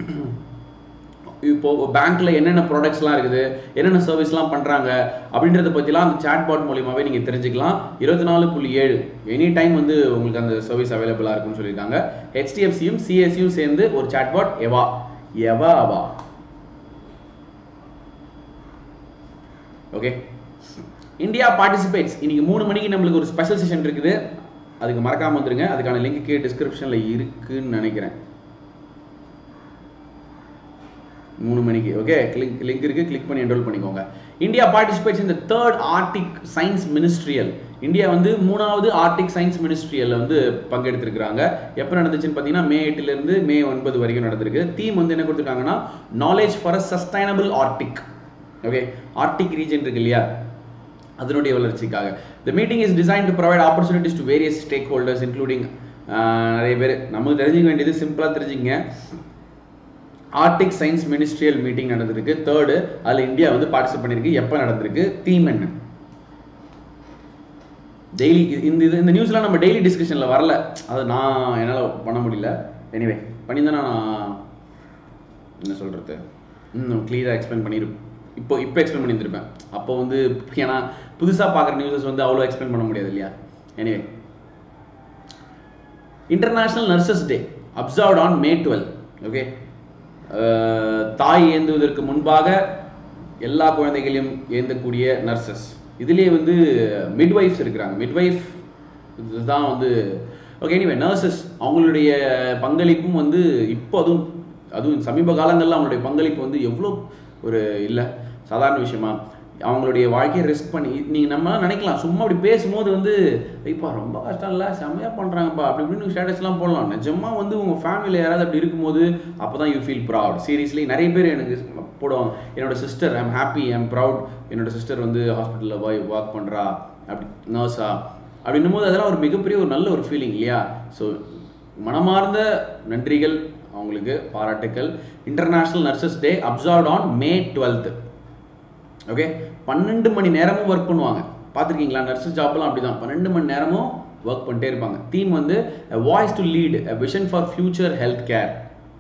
இப்போ பேங்க்ல என்னென்ன ப்ராடக்ட்ஸ்லாம் இருக்குது என்னென்ன சர்வீஸ்லாம் பண்றாங்க அப்படின்றத பத்திலாம் அந்த சாட்பாட் மூலியமாவே நீங்க தெரிஞ்சுக்கலாம் இருபத்தி நாலு புள்ளி ஏழு எனி டைம் வந்து உங்களுக்கு அந்த சர்வீஸ் அவைலபிளா இருக்கும்னு சொல்லியிருக்காங்க ஹெச்டிஎஃப்சியும் சிஎஸ்சியும் சேர்ந்து ஒரு சாட்பாட் எவா எவா அவா ஓகே இந்தியா பார்ட்டிசிபேட்ஸ் இன்னைக்கு மூணு மணிக்கு நம்மளுக்கு ஒரு ஸ்பெஷல் செஷன் இருக்குது அதுக்கு மறக்காம வந்துருங்க அதுக்கான லிங்க் கீழே டிஸ்கிரிப்ஷன்ல இருக்குன்னு நினைக்கிறேன் மூணு மணிக்கு ஓகே கிளிக் லிங்க் இருக்கு கிளிக் பண்ணி என்ரோல் பண்ணிக்கோங்க இந்தியா பார்ட்டிசிபேட்ஸ் இந்த third Arctic science ministerial India வந்து மூணாவது ஆர்டிக் சயின்ஸ் மினிஸ்ட்ரியல் வந்து பங்கெடுத்திருக்கிறாங்க எப்போ நடந்துச்சுன்னு பார்த்தீங்கன்னா மே எட்டுல இருந்து மே ஒன்பது வரைக்கும் நடந்திருக்கு தீம் வந்து என்ன கொடுத்துருக்காங்கன்னா knowledge for a sustainable Arctic okay Arctic region இருக்கு இல்லையா அதனுடைய வளர்ச்சிக்காக the meeting is designed to provide opportunities to various stakeholders including ah, நிறைய பேர் நமக்கு தெரிஞ்சுக்க வேண்டியது சிம்பிளாக தெரிஞ்சுங்க ஆர்டிக் சயின்ஸ் மினிஸ்ட்ரியல் மீட்டிங் நடந்திருக்கு தேர்டு அதில் இந்தியா வந்து பார்ட்டிசிபேட் பண்ணியிருக்கு எப்போ நடந்திருக்கு தீம் என்ன டெய்லி இந்த இது இந்த நியூஸ்லாம் நம்ம டெய்லி டிஸ்கஷனில் வரல அது நான் என்னால் பண்ண முடியல எனிவே பண்ணியிருந்தேன்னா நான் என்ன சொல்கிறது இன்னும் கிளியராக எக்ஸ்பிளைன் பண்ணியிருப்பேன் இப்போ இப்போ எக்ஸ்பிளைன் பண்ணியிருந்திருப்பேன் அப்போ வந்து ஏன்னா புதுசாக பார்க்குற நியூஸஸ் வந்து அவ்வளோ எக்ஸ்பிளைன் பண்ண முடியாது இல்லையா anyway international nurses day observed on May twelve okay தாய் ஏந்துவதற்கு முன்பாக எல்லா குழந்தைகளையும் ஏந்தக்கூடிய நர்சஸ் இதுலேயே வந்து மிட்வைஃப்ஸ் இருக்கிறாங்க மிட்வைஃப் இதுதான் வந்து ஓகே எனிவே நர்சஸ் அவங்களுடைய பங்களிப்பும் வந்து இப்போ அதுவும் அதுவும் சமீப காலங்களில் அவங்களுடைய பங்களிப்பு வந்து எவ்வளோ ஒரு இல்லை சாதாரண விஷயமா அவங்களுடைய வாழ்க்கையை ரிஸ்க் பண்ணி நீங்கள் நம்ம நினைக்கலாம் சும்மா அப்படி பேசும்போது வந்து ஐப்பா ரொம்ப கஷ்டம் இல்லை செம்மையாக பண்ணுறாங்கப்பா அப்படி இப்படின்னு ஸ்டேட்டஸ்லாம் போடலாம் நிஜமா வந்து உங்கள் ஃபேமிலியில் யாராவது அப்படி இருக்கும்போது அப்போ தான் யூ ஃபீல் ப்ரௌட் சீரியஸ்லி நிறைய பேர் எனக்கு போடுவாங்க என்னோட sister I'm happy I'm proud என்னோட சிஸ்டர் வந்து ஹாஸ்பிட்டலில் போய் ஒர்க் பண்ணுறா அப்படி நர்ஸா அப்படின்னும் போது அதெல்லாம் ஒரு மிகப்பெரிய ஒரு நல்ல ஒரு ஃபீலிங் இல்லையா ஸோ மனமார்ந்த நன்றிகள் அவங்களுக்கு பாராட்டுக்கள் international nurses day observed on May twelfth okay பன்னெண்டு மணி நேரமும் ஒர்க் பண்ணுவாங்க பார்த்துருக்கீங்களா நர்சஸ் ஜாப்லாம் அப்படி தான் பன்னெண்டு மணி நேரமும் ஒர்க் பண்ணிட்டே இருப்பாங்க தீம் வந்து voice to lead a vision for future health care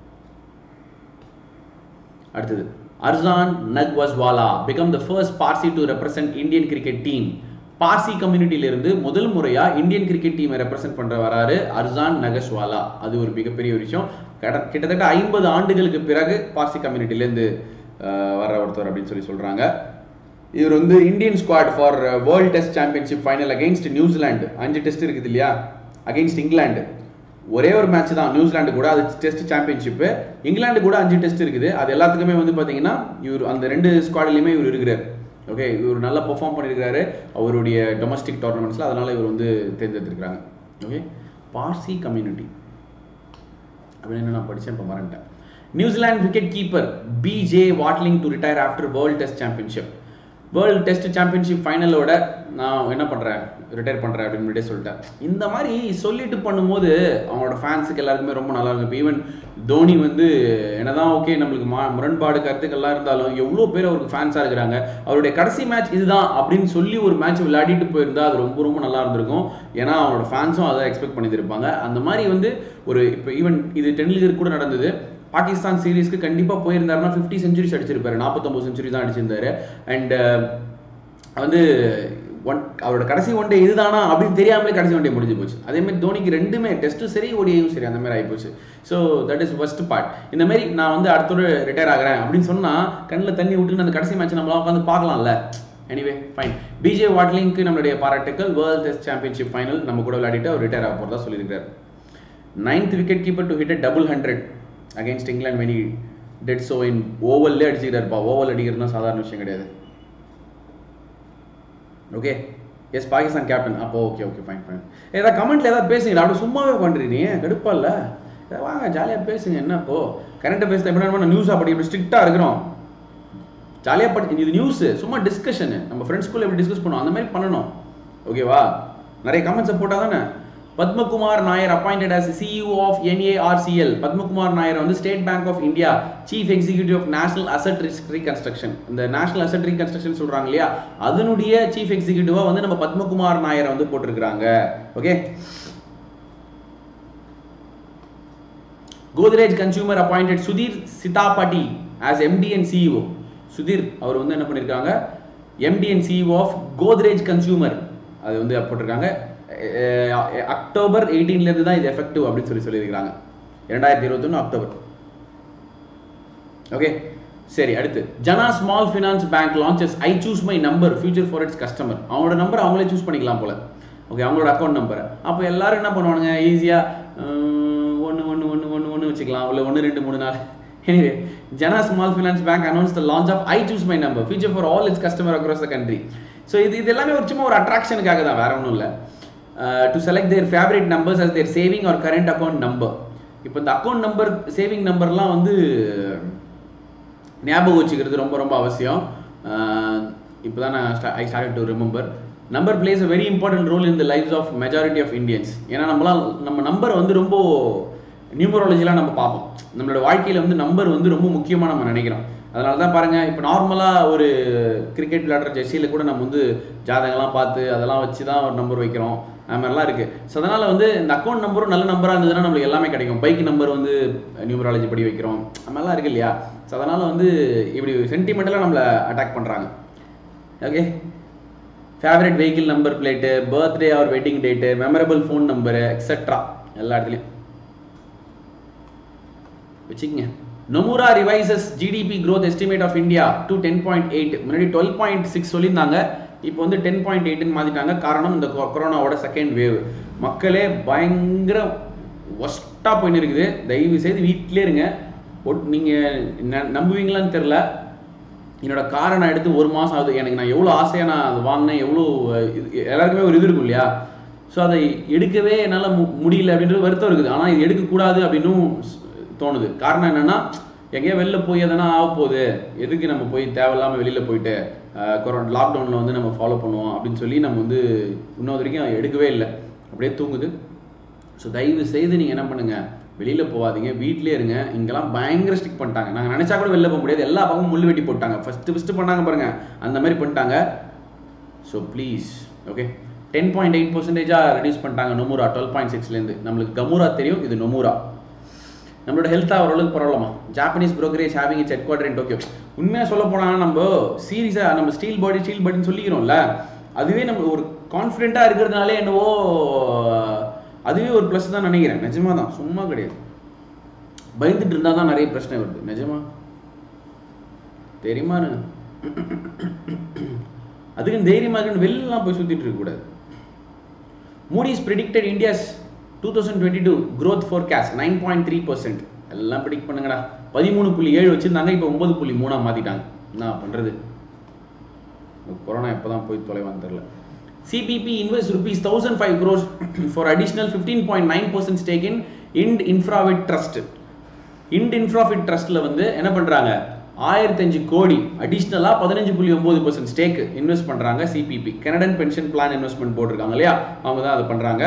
அடுத்தது Arzan Nagwaswalla become the first Parsi to represent Indian cricket team Parsi கம்யூனிட்டியிலிருந்து முதல் முறையா இந்தியன் கிரிக்கெட் டீமை ரெப்ரசென்ட் பண்ற வராரு அர்சான் நகஸ்வாலா அது ஒரு மிகப்பெரிய ஒரு விஷயம் கிட்ட- கிட்டத்தட்ட ஐம்பது ஆண்டுகளுக்கு பிறகு பார்சி கம்யூனிட்டிலேருந்து வர்ற ஒருத்தர் அப்படின்னு சொல்லி சொல்றாங்க இவர் வந்து Indian squad for world test championship final against New Zealand அஞ்சு டெஸ்ட் இருக்குது இல்லையா அகைன்ஸ்ட் இங்கிலாந்து ஒரே ஒரு மேட்ச் தான் நியூசிலாந்து கூட அது டெஸ்ட் சாம்பியன்ஷிப்பு இங்கிலாந்து கூட அஞ்சு டெஸ்ட் இருக்குது அது எல்லாத்துக்குமே வந்து பார்த்தீங்கன்னா இவர் அந்த ரெண்டு ஸ்குவாட்லையுமே இவர் இருக்கிறார் ஓகே இவர் நல்லா பெர்ஃபார்ம் பண்ணியிருக்காரு அவருடைய டொமஸ்டிக் டோர்னமெண்ட்ஸில் அதனால இவர் வந்து தேர்ந்தெடுத்திருக்கிறாங்க ஓகே பார்சி கம்யூனிட்டி அப்படின்னு நான் படித்தேன் இப்போ மறந்துட்டேன் New Zealand wicket keeper PJ Watling to retire after world test championship world test championship ஃபைனலோட நான் என்ன பண்ணுறேன் ரிட்டையர் பண்ணுறேன் அப்படின்னு முன்னாடியே சொல்லிட்டேன் இந்த மாதிரி சொல்லிட்டு பண்ணும்போது அவங்களோட ஃபேன்ஸுக்கு எல்லாருக்குமே ரொம்ப நல்லா இருக்கும் இப்போ ஈவன் தோனி வந்து என்னதான் ஓகே நம்மளுக்கு மா முரண்பாடு கருத்துக்கள்லாம் இருந்தாலும் எவ்வளோ பேர் அவருக்கு ஃபேன்ஸாக இருக்கிறாங்க அவருடைய கடைசி மேட்ச் இதுதான் அப்படின்னு சொல்லி ஒரு மேட்ச் விளையாடிட்டு போயிருந்தா அது ரொம்ப ரொம்ப நல்லா இருந்திருக்கும் ஏன்னா அவனோட ஃபேன்ஸும் அதை எக்ஸ்பெக்ட் பண்ணியிருப்பாங்க அந்த மாதிரி வந்து ஒரு இப்போ ஈவன் இது டெண்டுல்கர் கூட நடந்தது பாகிஸ்தான் சீரீஸ்க்கு கண்டிப்பாக போயிருந்தாருன்னா ஃபிஃப்டி செஞ்சுரிஸ் அடிச்சிருப்பாரு நாற்பத்தொம்பது செஞ்சுரி தான் அடிச்சிருந்தாரு அண்ட் வந்து ஒன் அவரோட கடைசி ஒன் டே இதுதானா அப்படின்னு தெரியாமலே கடைசி ஒன் டே முடிஞ்சு போச்சு அதே மாதிரி தோனிக்கு ரெண்டுமே டெஸ்ட்டும் சரி ஓடியும் சரி அந்த மாதிரி ஆகிப்போச்சு so that is first part இந்த மாதிரி நான் வந்து அடுத்தோட ரிட்டையர் ஆகிறேன் அப்படின்னு சொன்னால் கண்ணில் தண்ணி விட்டு அந்த கடைசி மேட்ச் நம்மளாம் உட்காந்து பார்க்கலாம்ல எனிவே ஃபைன் பிஜே வாட்லிங்க்கு நம்மளுடைய பாராட்டுக்கள் வேர்ல்ட் டெஸ்ட் சாம்பியன்ஷிப் ஃபைனல் நம்ம கூட விளையாடிட்டு அவர் ரிட்டையர் ஆக போகிறதா சொல்லியிருக்காரு ninth wicket keeper to hit double hundred against England when he did so in அடிச்சுக்கிறாருப்பா ஓவல் அடிக்கிறதுனா சாதாரண விஷயம் கிடையாது ஓகே எஸ் பாகிஸ்தான் கேப்டன் அப்போ ஓகே ஓகே ஃபைன் ஃபைன் ஏதாவது கமெண்ட்ல ஏதாவது பேசுங்களா அப்படி சும்மாவே பண்ணுறீங்க கடுப்பா இல்லை வாங்க ஜாலியாக பேசுங்க என்ன இப்போ கரண்ட்டை பேசுகிறேன் எப்படி நியூஸாக படி இப்படி ஸ்ட்ரிக்டாக இருக்கிறோம் ஜாலியாக படி இது நியூஸ் சும்மா டிஸ்கஷனு நம்ம ஃப்ரெண்ட்ஸ்குள்ளே எப்படி டிஸ்கஸ் பண்ணுவோம் அந்த மாதிரி பண்ணணும் ஓகேவா நிறைய கமெண்ட்ஸை போட்டால் தானே Padmakumar Nair appointed as CEO of NARCL Padmakumar Nair வந்து state bank of India chief executive of national asset risk reconstruction இந்த நேஷனல் அசட் ரீகன்ஸ்ட்ரக்ஷன் சொல்றாங்க இல்லையா அதனுடைய சீஃப் எக்ஸிக்யூட்டிவா வந்து நம்ம பத்மகுமார் நாயரை வந்து போட்டிருக்கிறாங்க okay Godrej consumer appointed Sudhir Sitapati as MD and CEO Sudhir அவர் வந்து என்ன பண்ணியிருக்காங்க MD and CEO of Godrej consumer அது வந்து போட்டிருக்காங்க அஹ் அக்டோபர் 18 ல இருந்து தான் இது எஃபெக்டிவ் அப்படின்னு சொல்லி சொல்லியிருக்காங்க இரண்டாயிரத்தி இருபத்தொன்று அக்டோபர் ஓகே சரி அடுத்து Jana small finance bank launches I choose my number future for its customer அவங்களோட நம்பர் அவங்களே சூஸ் பண்ணிக்கலாம் போல ஓகே அவங்களோட அக்கௌண்ட் நம்பர் அப்போ எல்லாரும் என்ன பண்ணுவானுங்க ஈஸியாக ஒன்று ஒன்று ஒன்று ஒன்று ஒன்று வச்சுக்கலாம் இல்லை ஒன்று ரெண்டு மூணு நாலு anyway Jana small finance bank announce the launch of I choose my number future for all its customer across the country so இது இது எல்லாமே ஒரு சும்மா ஒரு அட்ராக்ஷனுக்காக தான் வேற ஒன்றும் இல்லை to select their favourite numbers as their saving or current account number இப்போ இந்த அக்கௌண்ட் நம்பர் சேவிங் நம்பர்லாம் வந்து ஞாபகம் வச்சுக்கிறது ரொம்ப ரொம்ப அவசியம் இப்போ தான் நான் I start to remember number plays a very important role in the lifes of majority of Indians ஏன்னா நம்மளாம் நம்ம நம்பர் வந்து ரொம்ப நியூமராலஜிலாம் நம்ம பார்ப்போம் நம்மளோட வாழ்க்கையில் வந்து நம்பர் வந்து ரொம்ப முக்கியமாக நம்ம நினைக்கிறோம் அதனால தான் பாருங்கள் இப்போ நார்மலாக ஒரு கிரிக்கெட் விளையாடுற ஜெர்சியில் கூட நம்ம வந்து ஜாதகம்லாம் பார்த்து அதெல்லாம் வச்சு தான் ஒரு நம்பர் வைக்கிறோம் அது மாதிரிலாம் இருக்குது ஸோ அதனால் வந்து இந்த அக்கௌண்ட் நம்பரும் நல்ல நம்பராக இருந்ததுன்னா நம்மளுக்கு எல்லாமே கிடைக்கும் பைக் நம்பர் வந்து நியூமராலஜி படி வைக்கிறோம் அது மாதிரிலாம் இருக்கு இல்லையா ஸோ அதனால் வந்து இப்படி சென்டிமெண்டலாக நம்மளை அட்டாக் பண்ணுறாங்க okay favourite vehicle number plate birthday or wedding date memorable phone number etcetera எல்லா இடத்துலையும் வச்சுக்கங்க Nomura revises GDP growth estimate of India to ten point eight முன்னாடி டுவெல் பாயிண்ட் சிக்ஸ் சொல்லியிருந்தாங்க இப்போ வந்து டென் பாயிண்ட் எயிட்னு மாற்றிட்டாங்க காரணம் இந்த கொ- கொரோனாவோட செகண்ட் வேவ் மக்களே பயங்கர ஒஸ்ட்டாக போயின்னு இருக்குது தயவு செய்து வீட்டிலே இருங்க நீங்கள் நம்புவீங்களான்னு தெரில என்னோட காரை நான் எடுத்து ஒரு மாதம் ஆகுது எனக்கு நான் எவ்வளோ ஆசையாக நான் அதை வாங்கினேன் எவ்வளோ இது எல்லாருக்குமே ஒரு இது இருக்கும் இல்லையா ஸோ அதை எடுக்கவே என்னால் மு முடியல அப்படின்றது வருத்தம் இருக்குது ஆனால் இது எடுக்கக்கூடாது அப்படின்னும் ஸ்- தோணுது காரணம் என்னன்னா எங்கேயோ வெளில போய் எதனா ஆக போகுது எதுக்கு நம்ம போய் தேவையில்லாமல் வெளியில் போயிட்டு கொரோனா லாக்டவுனில் வந்து நம்ம ஃபாலோ பண்ணுவோம் அப்படின்னு சொல்லி நம்ம வந்து இன்னொரு வரைக்கும் எடுக்கவே இல்லை அப்படியே தூங்குது ஸோ தயவு செய்து நீங்கள் என்ன பண்ணுங்க வெளியில் போகாதீங்க வீட்டிலே இருங்க இங்கெல்லாம் பயங்கர ஸ்டிக் பண்ணிட்டாங்க நாங்கள் நினச்சா கூட வெளில போக முடியாது எல்லா பக்கமும் முள் வெட்டி போட்டாங்க ஃபஸ்ட்டு ஃபஸ்ட்டு பண்ணாங்க பாருங்க அந்த மாதிரி பண்ணிட்டாங்க so please okay ten point eight பர்சன்டேஜாக ரெடியூஸ் பண்ணிட்டாங்க நொமுரா டுவெல் பாயிண்ட் சிக்ஸ்லேருந்து நம்மளுக்கு கமுரா தெரியும் இது நொமுரா நம்மளோட ஹெல்த்தாக ஓரளவுக்கு பரவாயில்லமா Japanese brokerage having its headquarter in Tokyo உண்மையாக சொல்ல போனால் நம்ம சீரியஸாக நம்ம ஸ்டீல் பாடி ஸ்டீல் பாடின்னு சொல்லிக்கிறோம்ல அதுவே நம்ம ஒரு கான்ஃபிடென்ட்டாக இருக்கிறதுனாலே என்னவோ அதுவே ஒரு ப்ளஸ் தான் நினைக்கிறேன் நிஜமா தான் சும்மா கிடையாது பயந்துட்டு இருந்தால் தான் நிறைய பிரச்சனை வருது நிஜமா தெரியுமான்னு அதுக்கு தைரியமாக இருக்குன்னு வெளிலலாம் போய் சுற்றிட்டு இருக்கக்கூடாது Moody's predicted India's two thousand twenty two growth forecast nine point three percent எல்லாம் ப்ரிடிக்ட் பண்ணுங்கடா பதிமூணு புள்ளி ஏழு வச்சிருந்தாங்க இப்போ ஒன்பது புள்ளி மூணாக மாற்றிட்டாங்க என்ன பண்ணுறது கொரோனா எப்போ தான் போய் தொலைவான்னு தெரில CPP invest rupees thousand five crores for additional fifteen point nine percent stake in IndInfravit trust IndInfravit ட்ரஸ்ட்டில் வந்து என்ன பண்ணுறாங்க ஆயிரத்தஞ்சு கோடி அடிஷ்னலாக பதினஞ்சு புள்ளி ஒம்பது பர்சன்ட் ஸ்டேக் இன்வெஸ்ட் பண்ணுறாங்க CPP Canadian pension plan investment போட்டிருக்காங்க இல்லையா அவங்க தான் அதை பண்ணுறாங்க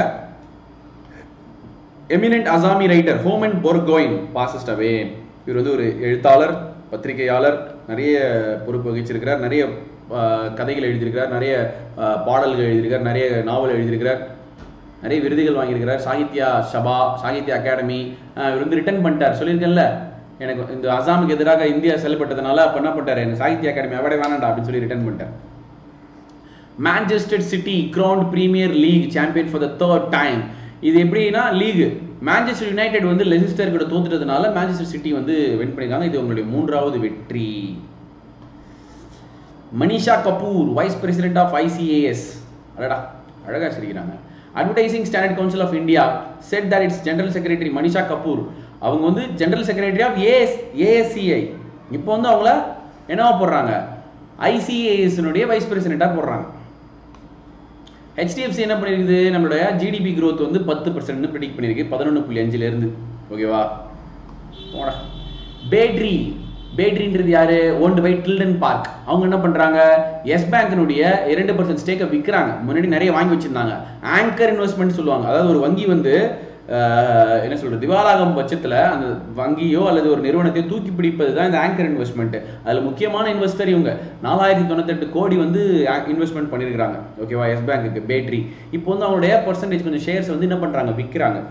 eminent Assamese writer Homen Borgohain passed away இவர் வந்து ஒரு எழுத்தாளர் பத்திரிகையாளர் நிறைய பொறுப்பு வகிச்சிருக்கிறார் நிறைய ஆஹ், கதைகள் எழுதியிருக்கிறார் நிறைய ஆஹ், பாடல்கள் எழுதியிருக்கிறார் நிறைய நாவல் எழுதியிருக்கிறார் நிறைய விருதுகள் வாங்கியிருக்கிறார் சாகித்யா சபா சாகித்ய அகாடமி ஆஹ், இவர் வந்து ரிட்டர்ன் பண்ணிட்டார் சொல்லியிருக்கேன்ல எனக்கு இந்த அசாமுக்கு எதிராக இந்தியா செயல்பட்டதுனால அப்போ என்ன பண்ணிட்டாரு எனக்கு சாகித்ய அகாடமி அவார்டே வேணாண்டா அப்படின்னு சொல்லி ரிட்டர்ன் பண்ணிட்டார் Manchester City crowned Premier League champion for the third time இது எப்படின்னா லீக் மான்செஸ்டர் யுனைடெட் வந்து லெசிஸ்டர் கிட்ட தோத்துட்டதுனால மான்செஸ்டர் சிட்டி வந்து வின் பண்ணிருக்காங்க இது உங்களுடைய மூன்றாவது வெற்றி Manisha Kapoor vice president of ICAS அடடா அழகா சிரிக்கிறாங்க advertising standard council of India said that its general secretary Manisha Kapoor அவங்க வந்து general secretary of AS ASCI இப்போ வந்து அவங்கள என்னவா போடுறாங்க ஐசிஏஎஸ்னுடைய வைஸ் பிரசிடென்ட்டாக போடுறாங்க ஹெச்டிஎஃப்சி என்ன பண்ணிருக்குது நம்மளுடைய ஜிடிபி growth வந்து பத்து பர்சன்ட்னு ப்ரிடிக்ட் பண்ணியிருக்கு பதினொன்று புள்ளி அஞ்சுல இருந்து ஓகேவா போடா பேட்ரி பேட்ரின்றது யாரு ஓன்டு பை டில்டன் பார்க் அவங்க என்ன பண்றாங்க எஸ் பேங்கினுடைய இரண்டு பர்சன்ட் ஸ்டேக்கை விற்கிறாங்க முன்னாடி நிறைய வாங்கி வச்சிருந்தாங்க ஆங்கர் இன்வெஸ்ட்மெண்ட் சொல்லுவாங்க அதாவது ஒரு வங்கி வந்து ஆஹ், என்ன சொல்றது திவாலாகும் பட்சத்துல அந்த வங்கியோ அல்லது ஒரு நிறுவனத்தையோ தூக்கி பிடிப்பது தான் இந்த ஆங்கர் இன்வெஸ்ட்மெண்ட் அதுல முக்கியமான இன்வெஸ்டர் இவங்க நாலாயிரத்தி தொண்ணூத்தெட்டு கோடி வந்து இன்வெஸ்ட்மெண்ட் பண்ணியிருக்காங்க ஓகேவா எஸ் பேங்க்குக்கு பேட்டரி இப்போ வந்து அவங்களுடைய பர்சன்டேஜ் கொஞ்சம் ஷேர்ஸ் வந்து என்ன பண்றாங்க விற்கிறாங்க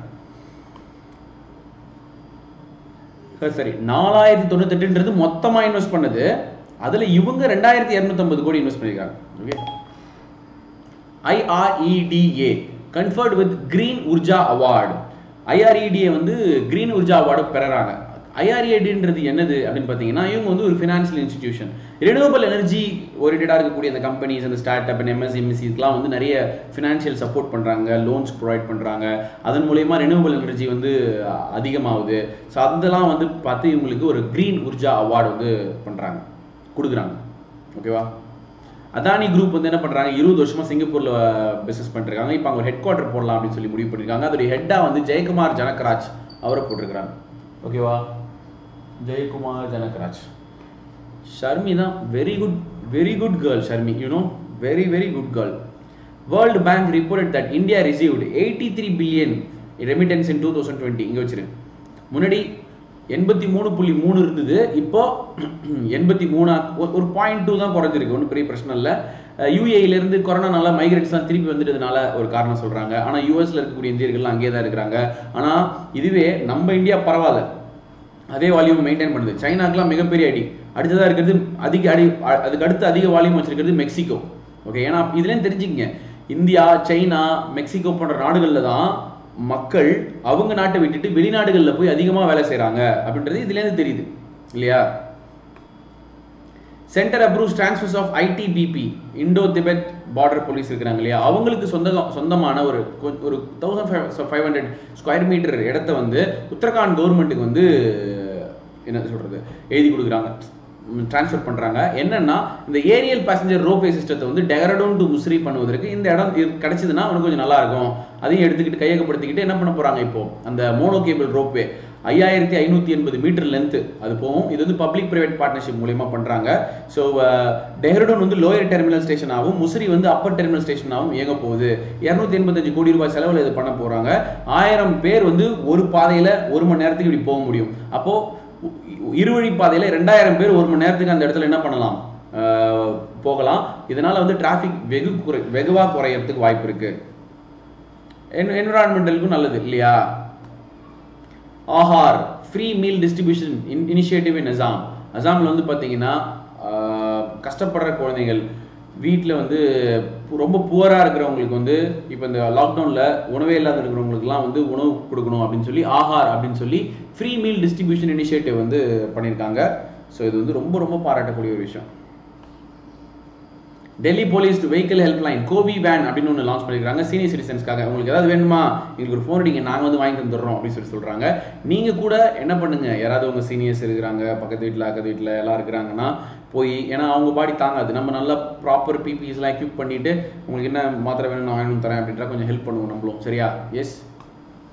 சரி, சரி நாலாயிரத்தி தொண்ணூத்தெட்டுன்றது மொத்தமா இன்வெஸ்ட் பண்ணது அதுல இவங்க ரெண்டாயிரத்தி இரநூத்தம்பது கோடி இன்வெஸ்ட் பண்ணிருக்காங்க okay IREDA conferred with green Urja award IREDA வந்து கிரீன் உர்ஜா அவார்டு பெறறாங்க ஐஆர்ஏடின்றது என்னது அப்படின்னு பார்த்தீங்கன்னா இவங்க வந்து ஒரு ஃபினான்ஷியல் இன்ஸ்டிடியூஷன் ரினியூவபிள் எனர்ஜி ஓரியன்டாக இருக்கக்கூடிய அந்த கம்பெனிஸ் அந்த ஸ்டார்ட் அப் எம்எஸ்எம்எஸ்சிஸ்லாம் வந்து நிறைய ஃபினான்ஷியல் சப்போர்ட் பண்ணுறாங்க லோன்ஸ் ப்ரொவைட் பண்ணுறாங்க அதன் மூலயமா ரினியூவபிள் எனர்ஜி வந்து அஹ், அதிகமாகுது ஸோ அதெல்லாம் வந்து பார்த்து இவங்களுக்கு ஒரு கிரீன் உர்ஜா அவார்டு வந்து பண்ணுறாங்க கொடுக்குறாங்க ஓகேவா அதானி குரூப் வந்து என்ன பண்றாங்க இருபது வருஷமா சிங்கப்பூர்ல பிசினஸ் பண்ணிருக்காங்க இப்போ அவங்க ஹெட் குவார்டர் போடலாம் அப்படின்னு சொல்லி முடிவு பண்ணிருக்காங்க அதோடைய ஹெட்டா வந்து ஜெயக்குமார் ஜனகராஜ் அவரை போட்டிருக்கிறாங்க ஓகேவா ஜெயக்குமார் ஜனகராஜ் ஷர்மி தான் very good very good girl Sharmi you know very very good girl world bank report that India received eighty three billion remittance in two thousand twenty இங்கே வச்சிரு முன்னாடி எண்பத்தி மூணு புள்ளி மூணு இருந்தது இப்போ எண்பத்தி மூணா ஒரு- ஒரு பாயிண்ட் டூ தான் குறைஞ்சிருக்கு ஒன்றும் பெரிய பிரச்சனை இல்லை யூஏல இருந்து கொரோனானால மைக்ரேட்ஸ்லாம் திருப்பி வந்துட்டதுனால ஒரு காரணம் சொல்றாங்க ஆனா யூஎஸ்ல இருக்கக்கூடிய இந்தியர்கள்லாம் அங்கேயே தான் இருக்கிறாங்க ஆனா இதுவே நம்ம இந்தியா பரவாயில்ல அதே வால்யூம் மெயின்டைன் பண்ணுது சைனாக்கெல்லாம் மிகப்பெரிய அடி அடுத்ததா இருக்கிறது அதிக அடி அ- அதுக்கு அடுத்து அதிக வால்யூம் வச்சிருக்கிறது மெக்சிகோ ஓகே ஏன்னா இதுலேயும் தெரிஞ்சுக்கங்க இந்தியா சைனா மெக்சிகோ போன்ற நாடுகளில் தான் மக்கள் அவங்க நாட்டை விட்டுட்டு வெளிநாடுகளில் போய் அதிகமாக வேலை செய்கிறாங்க அப்படின்றது இதுலேருந்து தெரியுது இல்லையா centre approves transfers of ITBP Indo Tibet border police இருக்கிறாங்க இல்லையா அவங்களுக்கு சொந்த சொந்தமான ஒரு கொ- ஒரு thousand five five hundred square metre இடத்த வந்து உத்தரகாண்ட் கவர்மெண்ட்டுக்கு வந்து என்ன சொல்றது எழுதி கொடுக்குறாங்க ட்ரான்ஸ்ஃபர் பண்றாங்க என்னன்னா இந்த ஏரியல் பேசஞ்சர் ரோப்வே சிஸ்டத்தை வந்து டெகரடோன் டு முஸ்ரி பண்ணுவதற்கு இந்த இடம் இரு- கிடைச்சதுன்னா அவனுக்கு கொஞ்சம் நல்லா இருக்கும் அதையும் எடுத்துக்கிட்டு கையகப்படுத்திக்கிட்டு என்ன பண்ண போறாங்க இப்போ அந்த மோனோ கேபிள் ரோப்வே ஐயாயிரத்தி ஐநூத்தி எண்பது மீட்டர் லென்த் அது போகும் இது வந்து பப்ளிக் பிரைவேட் பார்ட்னர்ஷிப் மூலியமா பண்றாங்க ஸோ டெஹ்ரடூன் வந்து லோயர் டெர்மினல் ஸ்டேஷன் ஆகும் முசிறி வந்து அப்பர் டெர்மினல் ஸ்டேஷன் ஆகும் இயங்க போகுது இருநூத்தி எண்பத்தஞ்சு கோடி ரூபாய் செலவில் இது பண்ண போறாங்க ஆயிரம் பேர் வந்து ஒரு பாதையில ஒரு மணி நேரத்துக்கு இப்படி போக முடியும் அப்போ உ- இருவழி பாதையில ரெண்டாயிரம் பேர் ஒரு மணி நேரத்துக்கு அந்த இடத்துல என்ன பண்ணலாம் ஆஹ் போகலாம் இதனால வந்து டிராஃபிக் வெகு குறை வெகுவா குறையறதுக்கு வாய்ப்பு இருக்கு என்விரான்மெண்டலுக்கும் நல்லது இல்லையா Aahar free meal distribution initiative in Assam அசாமில் வந்து பார்த்தீங்கன்னா ஆஹ், கஷ்டப்படுற குழந்தைகள் வீட்டில் வந்து ரொம்ப புவராக இருக்கிறவங்களுக்கு வந்து இப்போ இந்த லாக்டவுனில் உணவே இல்லாத இருக்கிறவங்களுக்குலாம் வந்து உணவு கொடுக்கணும் அப்படின்னு சொல்லி ஆஹார் அப்படின்னு சொல்லி ஃப்ரீ மீல் டிஸ்ட்ரிபியூஷன் இனிஷியேட்டிவ் வந்து பண்ணியிருக்காங்க ஸோ இது வந்து ரொம்ப ரொம்ப பாராட்டக்கூடிய ஒரு விஷயம் டெல்லி போலீஸ் வெஹிக்கிள் ஹெல்ப்லைன் கோவி வேன் அப்படின்னு ஒன்று லான்ச் பண்ணியிருக்காங்க சீனியர் சிட்டிசன்ஸ்க்காக உங்களுக்கு ஏதாவது வேணுமா எங்களுக்கு ஒரு ஃபோன் அடிங்க நாங்கள் வந்து வாங்கி தந்துடுறோம் அப்படின்னு சொல்லி சொல்கிறாங்க நீங்கள் கூட என்ன பண்ணுங்க யாராவது உங்கள் சீனியர்ஸ் இருக்கிறாங்க பக்கத்து வீட்டில் அக்கத்து வீட்டில் எல்லாம் இருக்கிறாங்கன்னா போய் ஏன்னா அவங்க பாடி தாங்காது நம்ம நல்லா ப்ராப்பர் பிபிஎஸ்லாம் எக்யூப் பண்ணிட்டு உங்களுக்கு என்ன மாத்திரை வேணும் நான் வாங்கி தரேன் அப்படின்றா கொஞ்சம் ஹெல்ப் பண்ணுவோம் நம்மளும் சரியா எஸ்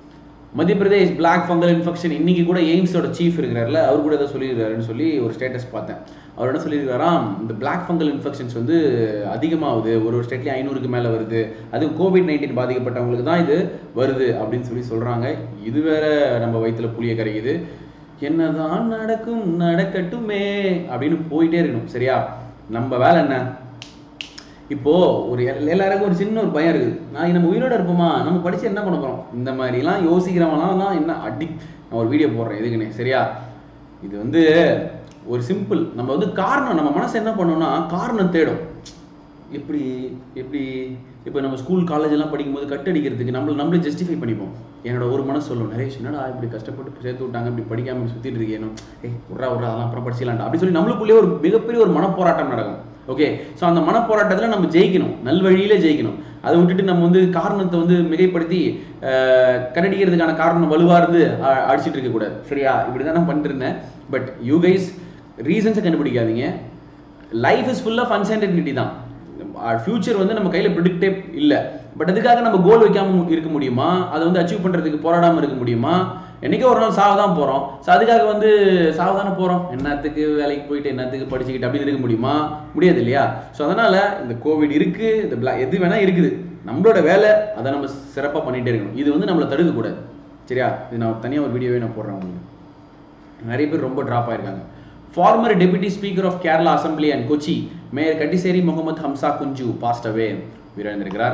மத்திய பிரதேஷ் பிளாக் ஃபங்கல் இன்ஃபெக்ஷன் இன்னைக்கு கூட எய்ம்ஸோட சீஃப் இருக்கிறார்ல அவர் கூட ஏதோ சொல்லியிருக்காருன்னு சொல்லி ஒரு ஸ்டேட்டஸ் பார்த்தேன் அவர் என்ன சொல்லியிருக்காராம் இந்த பிளாக் ஃபங்கல் இன்ஃபெக்ஷன்ஸ் வந்து அதிகமாகுது ஒரு ஒரு ஸ்டேட்லேயும் ஐநூறுக்கு மேலே வருது அது கோவிட் நைன்டீன் பாதிக்கப்பட்டவங்களுக்கு தான் இது வருது அப்படின்னு சொல்லி சொல்கிறாங்க இது வேற நம்ம வயிற்றுல புளிய கரைக்குது என்னதான் நடக்கும் நடக்கட்டுமே அப்படின்னு போயிட்டே இருக்கணும் சரியா நம்ம வேலை என்ன இப்போ ஒரு எல்- எல்லாருக்கும் ஒரு சின்ன ஒரு பயம் இருக்குது நாளைக்கு நம்ம உயிரோட இருப்போமா நம்ம படிச்சு என்ன பண்ண போறோம் இந்த மாதிரிலாம் யோசிக்கிறவங்களாம் தான் என்ன அடி நான் ஒரு வீடியோ போடுறேன் எதுக்குன்னு சரியா இது வந்து ஒரு சிம்பிள் நம்ம வந்து காரணம் நம்ம மனசு என்ன பண்ணோம்னா காரணம் தேடும் எப்படி எப்படி இப்போ நம்ம ஸ்கூல் காலேஜ் எல்லாம் படிக்கும்போது கட் அடிக்கிறதுக்கு நம்மள நம்மளே ஜஸ்டிஃபை பண்ணிப்போம் என்னோட ஒரு மனசு சொல்லும் நிறைய என்னடா இப்படி கஷ்டப்பட்டு சேர்த்து விட்டாங்க இப்படி படிக்காம இப்படி சுத்திட்டு இருக்கேனும் ஏய் உட்றா உட்றா அதெல்லாம் அப்புறம் படிச்சிடலாம்டா அப்படி சொல்லி நம்மளுக்குள்ளேயே ஒரு மிகப்பெரிய ஒரு மனப்போராட்டம் நடக்கும் ஓகே ஸோ அந்த மனப்போராட்டத்தில் நம்ம ஜெயிக்கணும் நல்வழியில ஜெயிக்கணும் அதை விட்டுட்டு நம்ம வந்து காரணத்தை வந்து மிகைப்படுத்தி அஹ், கரடிக்கிறதுக்கான காரணம் வலுவா இருந்து அ- அடிச்சிட்டு இருக்க கூடாது சரியா இப்படி தான் நான் பண்ணிட்டு இருந்தேன் பட் யூ கைஸ் ரீசன்ஸை கண்டுபிடிக்காதீங்க life is full of uncertainty தான் ஃபியூச்சர் வந்து நம்ம கையில் ப்ரிடிக்டே இல்லை பட் அதுக்காக நம்ம கோல் வைக்காம இருக்க முடியுமா அதை வந்து அச்சீவ் பண்ணுறதுக்கு போராடாமல் இருக்க முடியுமா என்னைக்கோ ஒரு நாள் சாவ தான் போகிறோம் ஸோ அதுக்காக வந்து சாவ தானே போகிறோம் என்னத்துக்கு வேலைக்கு போயிட்டு என்னத்துக்கு படிச்சுக்கிட்டு அப்படின்னு இருக்க முடியுமா முடியாது இல்லையா ஸோ அதனால் இந்த கோவிட் இருக்குது இந்த பிளா எது வேணால் இருக்குது நம்மளோட வேலை அதை நம்ம சிறப்பாக பண்ணிகிட்டே இருக்கணும் இது வந்து நம்மளை தடுக்கக்கூடாது சரியா இது நான் தனியாக ஒரு வீடியோவே நான் போடுறேன் உங்களுக்கு நிறைய பேர் ரொம்ப ட்ராப் ஆயிருக்காங்க former deputy speaker of Kerala assembly and Kochi mayor Kattissery Mohammed Hamsa Kunju passed away உயிரிழந்திருக்கிறார்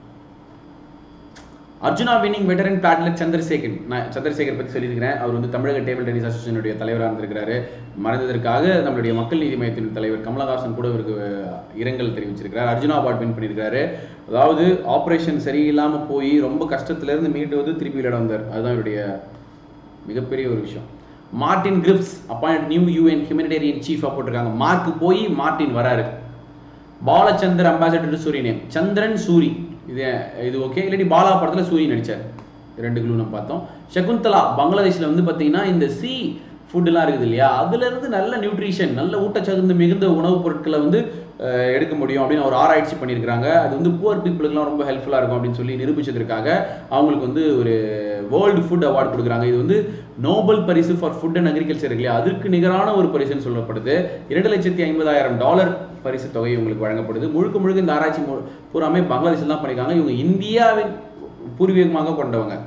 Arjuna winning veteran paddler Chandrasekhar நான் சந்திரசேகர் பற்றி சொல்லியிருக்கிறேன் அவர் வந்து தமிழக டேபிள் டென்னிஸ் அசோசியேஷனுடைய தலைவராக இருந்திருக்கிறாரு மறைந்ததற்காக நம்மளுடைய மக்கள் நீதி மையத்தின் தலைவர் கமலஹாசன் கூட இவருக்கு இரங்கல் தெரிவிச்சிருக்கிறார் அர்ஜுனா அவார்ட் வின் பண்ணியிருக்காரு அதாவது ஆப்ரேஷன் சரியில்லாமல் போய் ரொம்ப கஷ்டத்துலேருந்து மீண்டு வந்து திருப்பி விளையாட வந்தார் அதுதான் இவருடைய மிகப்பெரிய ஒரு விஷயம் Martin Griffiths appoint new UN humanitarian சீஃபாக போட்டிருக்காங்க மார்க் போய் மார்டின் வராரு பாலச்சந்தர் அம்பாசடர் சூரி நேம் சந்திரன் சூரி இது இது ஓகே இல்லாட்டி பாலா படத்தில் சூரி நடிச்சார் ரெண்டு குழு நம்ம பார்த்தோம் சகுந்தலா பங்களாதேஷ்ல வந்து பார்த்தீங்கன்னா இந்த சி ஃபுட்டுலாம் இருக்குது இல்லையா அதுலேருந்து நல்ல நியூட்ரிஷன் நல்ல ஊட்டச்சத்து மிகுந்த உணவுப் பொருட்களை வந்து அஹ், எடுக்க முடியும் அப்படின்னு ஒரு ஆராய்ச்சி பண்ணியிருக்கிறாங்க அது வந்து புவர் பீப்புளுக்குலாம் ரொம்ப ஹெல்ப்ஃபுல்லாக இருக்கும் அப்படின்னு சொல்லி நிரூபிச்சதற்காக அவங்களுக்கு வந்து ஒரு வேர்ல்டு ஃபுட் அவார்டு கொடுக்குறாங்க இது வந்து நோபல் பரிசு ஃபார் ஃபுட் அண்ட் அக்ரிகல்ச்சர் இல்லையா அதற்கு நிகரான ஒரு பரிசுன்னு சொல்லப்படுது இரண்டு லட்சத்தி ஐம்பதாயிரம் டாலர் பரிசு தொகை உங்களுக்கு வழங்கப்படுது முழுக்க முழுக்க இந்த ஆராய்ச்சி மு- பூராமே பங்களாதேஷில் தான் பண்ணியிருக்காங்க இவங்க இந்தியாவின் பூர்வீகமாக கொண்டவங்க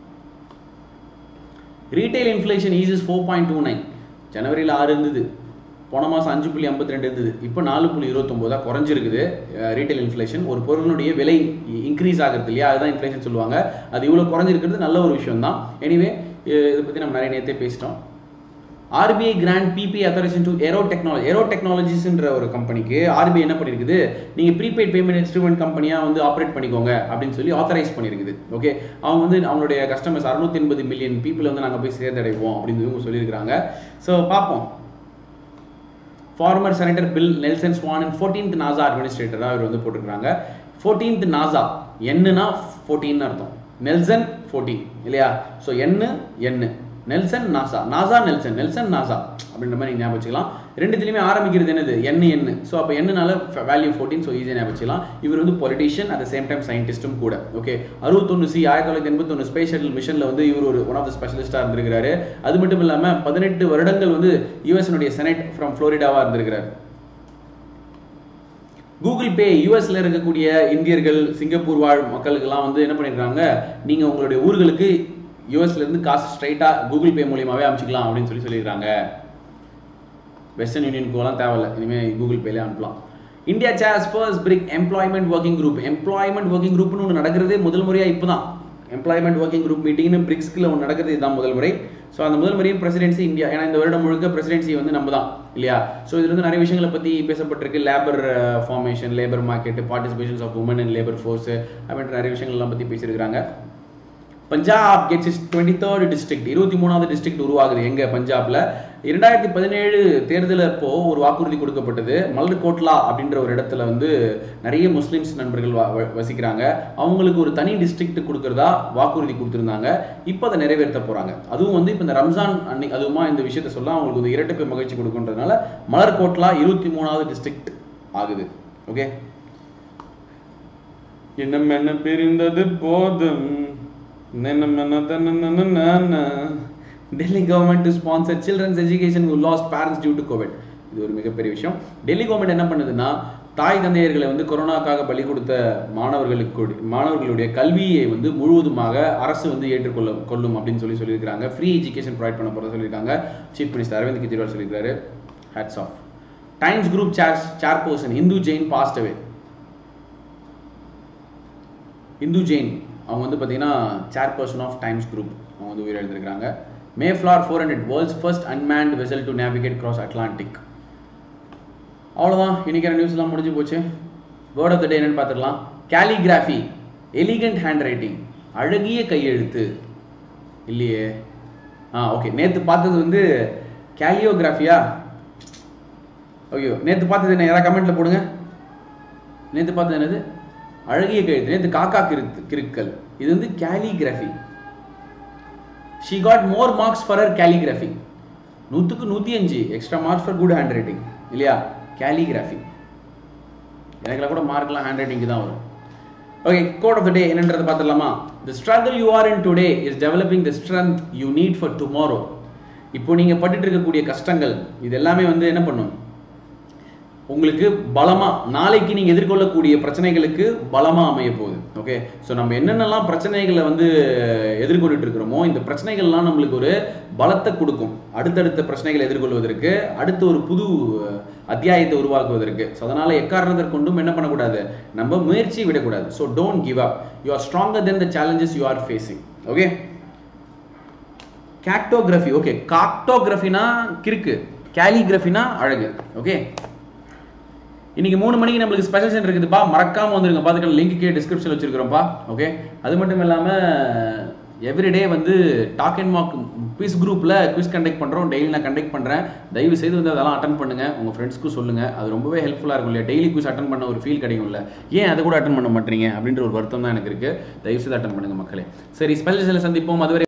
retail inflation eases four point two nine ஜனவரியில் ஆறு இருந்தது போன மாதம் அஞ்சு புள்ளி ஐம்பத்தி ரெண்டு இருந்தது இப்போ நாலு புள்ளி இருபத்தொம்போதாக குறைஞ்சிருக்குது ரீட்டைல் இன்ஃப்ளேஷன் ஒரு பொருளினுடைய விலை இன்க்ரீஸ் ஆகுது இல்லையா அதுதான் இன்ஃப்ளேஷன் சொல்லுவாங்க அது இவ்வளோ குறைஞ்சிருக்கிறது நல்ல ஒரு விஷயம் தான் எனிவே இதை பற்றி நம்ம நிறைய நேரத்தே பேசிட்டோம் RBI grant PP authorisation to aero technology aero டெக்னாலஜிஸ்ன்ற ஒரு கம்பெனிக்கு ஆர்பிஐ என்ன பண்ணியிருக்குது நீங்கள் ப்ரீபெய்ட் பேமெண்ட் இன்ஸ்ட்ருமெண்ட் கம்பெனியாக வந்து ஆப்ரேட் பண்ணிக்கோங்க அப்படின்னு சொல்லி ஆத்தரைஸ் பண்ணியிருக்குது ஓகே அவங்க வந்து அவங்களுடைய கஸ்டமர்ஸ் அறுநூத்தி எண்பது மில்லியன் பீப்புள் வந்து நாங்கள் போய் சேர்ந்தடைவோம் அப்படின்னு இவங்க சொல்லியிருக்கிறாங்க ஸோ பார்ப்போம் former senator Bill Nelson sworn and fourteenth NASA அட்மினிஸ்ட்ரேட்டராக அவர் வந்து போட்டிருக்காங்க ஃபோர்டீன்த் நாசா என்னன்னா ஃபோர்டீன் அர்த்தம் நெல்சன் ஃபோர்டீன் இல்லையா ஸோ என்னு என்னு Nelson NASA NASA Nelson Nelson NASA அப்படின்ற மாதிரி நீங்க ஞாபகம் வச்சுக்கலாம் ரெண்டுத்துலையுமே ஆரம்பிக்கிறது என்னது எண்ணு எண்ணு ஸோ அப்போ எண்ணுனால வேல்யூ ஃபோர்டீன் ஸோ ஈஸியாக ஞாபகம் வச்சுக்கலாம் இவர் வந்து பொலிட்டிஷியன் அட் சேம் டைம் சயின்டிஸ்ட்டும் கூட ஓகே அறுபத்தொன்று சி ஆயிரத்தி தொள்ளாயிரத்தி எண்பத்தொன்று ஸ்பேஸ் ஷட்டில் மிஷனில் வந்து இவர் ஒரு ஒன் ஆஃப் த ஸ்பெஷலிஸ்டாக இருந்திருக்கிறாரு அது மட்டும் இல்லாமல் பதினெட்டு வருடங்கள் வந்து யூஎஸ்னுடைய செனட் ஃப்ரம் ஃப்ளோரிடாவாக இருந்திருக்கிறார் கூகுள் பே யூஎஸ்ல இருக்கக்கூடிய இந்தியர்கள் சிங்கப்பூர் வாழ் மக்களுக்கெல்லாம் வந்து என்ன பண்ணிருக்காங்க நீங்க உங்களுடைய ஊர்களுக்கு யூஎஸ்ல இருந்து காசு ஸ்ட்ரைட்டா கூகுள் பே மூலியமாவே அனுப்பிச்சிக்கலாம் அப்படின்னு சொல்லி சொல்லியிருக்காங்க வெஸ்டர்ன் யூனியனுக்குலாம் தேவையில்ல இனிமேல் கூகுள் பேலே அனுப்பலாம் India chairs first BRIC employment working group employment working குரூப்னு ஒன்று நடக்கிறதே முதல் முறையாக இப்போ தான் எம்ப்ளாய்மெண்ட் ஒர்க்கிங் குரூப் மீட்டிங்னு பிரிக்ஸ்கில் ஒன்று நடக்கிறது இதுதான் முதல் முறை ஸோ அந்த முதல் முறையும் பிரசிடென்சி இந்தியா ஏன்னா இந்த வருடம் முழுக்க பிரசிடென்சி வந்து நம்ம தான் இல்லையா ஸோ இதுல வந்து நிறைய விஷயங்களை பற்றி பேசப்பட்டிருக்கு labour formation labour market participations of women and labour force அப்படின்ற நிறைய விஷயங்கள்லாம் பற்றி பேசியிருக்கிறாங்க Punjab gets is twenty third district இருபத்தி மூணாவது டிஸ்ட்ரிக்ட் உருவாகுது எங்க பஞ்சாப்ல இரண்டாயிரத்தி பதினேழு தேர்தல் அப்போ ஒரு வாக்குறுதி கொடுக்கப்பட்டது மலர்கோட்லா அப்படின்ற ஒரு இடத்துல வந்து நிறைய முஸ்லிம்ஸ் நண்பர்கள் வ- வ- வசிக்கிறாங்க அவங்களுக்கு ஒரு தனி டிஸ்ட்ரிக்ட் கொடுக்கறதா வாக்குறுதி கொடுத்துருந்தாங்க இப்போ அதை நிறைவேற்ற போறாங்க அதுவும் வந்து இப்போ இந்த ரம்ஜான் அன்னைக்கு அதுவுமா இந்த விஷயத்த சொல்ல அவங்களுக்கு ஒரு இரட்டிப்பு மகிழ்ச்சி கொடுக்குன்றதுனால மலர்கோட்லா இருபத்தி மூணாவது டிஸ்ட்ரிக்ட் ஆகுது ஓகே இன்னும் என்ன பிரிந்தது போதும் Delhi government to sponsor children's education who lost parents due to COVID இது ஒரு மிகப்பெரிய விஷயம் டெல்லி கவர்மெண்ட் என்ன பண்ணுதுன்னா தாய் தந்தையர்களை வந்து கொரோனாக்காக பலி கொடுத்த மாணவர்களுக்கு மாணவர்களுடைய கல்வியை வந்து முழுவதுமாக அரசு வந்து ஏற்றுக்கொள்ள கொள்ளும் அப்படின்னு சொல்லி சொல்லியிருக்காங்க ஃப்ரீ எஜுகேஷன் ப்ரொவைட் பண்ண போகிறத சொல்லியிருக்காங்க சீஃப் மினிஸ்டர் அரவிந்த் கெஜ்ரிவால் சொல்லியிருக்காரு heads of Times Group chair chairperson Indu Jain passed away Indu Jain அவங்க வந்து பார்த்தீங்கன்னா சேர்பர்சன் ஆஃப் டைம்ஸ் குரூப் அவங்க வந்து உயிரிழந்திருக்கிறாங்க Mayflower four hundred world's first unmanned vessel to navigate cross Atlantic அவ்வளோதான் இன்னைக்கான நியூஸ்லாம் முடிஞ்சு போச்சு வேர்ட் ஆஃப் த டே என்னன்னு பார்த்துடலாம் கேலிகிராஃபி எலிகண்ட் ஹேண்ட் ரைட்டிங் அழகிய கையெழுத்து இல்லையே ஆ ஓகே நேற்று பார்த்தது வந்து கேலியோகிராஃபியா ஐயோ நேற்று பார்த்தது என்ன யாராவது கமெண்ட்ல போடுங்க நேற்று பார்த்தது என்னது அழகிய கையெழுத்து நேற்று காக்கா கிருத்து கிருக்கல் இது வந்து calligraphy she got more marks for her calligraphy நூற்றுக்கு நூற்றி அஞ்சு extra marks for good handwriting இல்லையா கேலிகிராஃபி எனக்குலாம் கூட மார்க்லாம் ஹேண்ட் ரைட்டிங்க்கு தான் வரும் okay quote of the day என்னன்றதை பார்த்துடலாமா the struggle you are in today is developing the strength you need for tomorrow இப்போ நீங்கள் பட்டுட்டு இருக்கக்கூடிய கஷ்டங்கள் இது எல்லாமே வந்து என்ன பண்ணும் உங்களுக்கு பலமா நாளைக்கு நீங்க எதிர்கொள்ளக்கூடிய பிரச்சனைகளுக்கு பலமா அமைய போகுது ஓகே ஸோ நம்ம என்னென்னலாம் பிரச்சனைகளை வந்து எதிர்கொண்டுட்டு இருக்கிறோமோ இந்த பிரச்சனைகள்லாம் நம்மளுக்கு ஒரு பலத்தை கொடுக்கும் அடுத்தடுத்த பிரச்சனைகளை எதிர்கொள்வதற்கு அடுத்து ஒரு புது அஹ், அத்தியாயத்தை உருவாக்குவதற்கு ஸோ அதனால எக்காரணத்திற்கு கொண்டும் என்ன பண்ணக்கூடாது நம்ம முயற்சி விடக்கூடாது so don't give up you are stronger then the challenges you are facing okay cacography okay காக்டோகிராஃபினா கிறுக்கு கேலிகிராஃபினா அழகு ஓகே இன்னைக்கு மூணு மணிக்கு நம்மளுக்கு ஸ்பெஷல் சென்டர் இருக்குதுப்பா மறக்காம வந்துருங்க பார்த்துக்கலாம் லிங்க் கே டிஸ்கிரிப்ஷன் வச்சிருக்கிறோம்ப்பா ஓகே அது மட்டும் இல்லாம எவ்ரிடே வந்து டாக் அண்ட் மார்க் குவிஸ் குரூப்ல குவிஸ் கண்டக்ட் பண்றோம் டெய்லி நான் கண்டக்ட் பண்றேன் தயவு செய்து வந்து அதெல்லாம் அட்டன் பண்ணுங்க உங்க ஃப்ரெண்ட்ஸ்க்கும் சொல்லுங்க அது ரொம்பவே ஹெல்ப்ஃபுல்லா இருக்கும் இல்லையா டெய்லி குவிஸ் அட்டன் பண்ண ஒரு ஃபீல் கிடைக்கும்ல ஏன் அதை கூட அட்டன் பண்ண மாட்டீங்க அப்படின்ற ஒரு வருத்தம் தான் எனக்கு இருக்கு தயவு செய்து அட்டன் பண்ணுங்க மக்களே சரி ஸ்பெஷல் சந்திப்போம் அதுவரை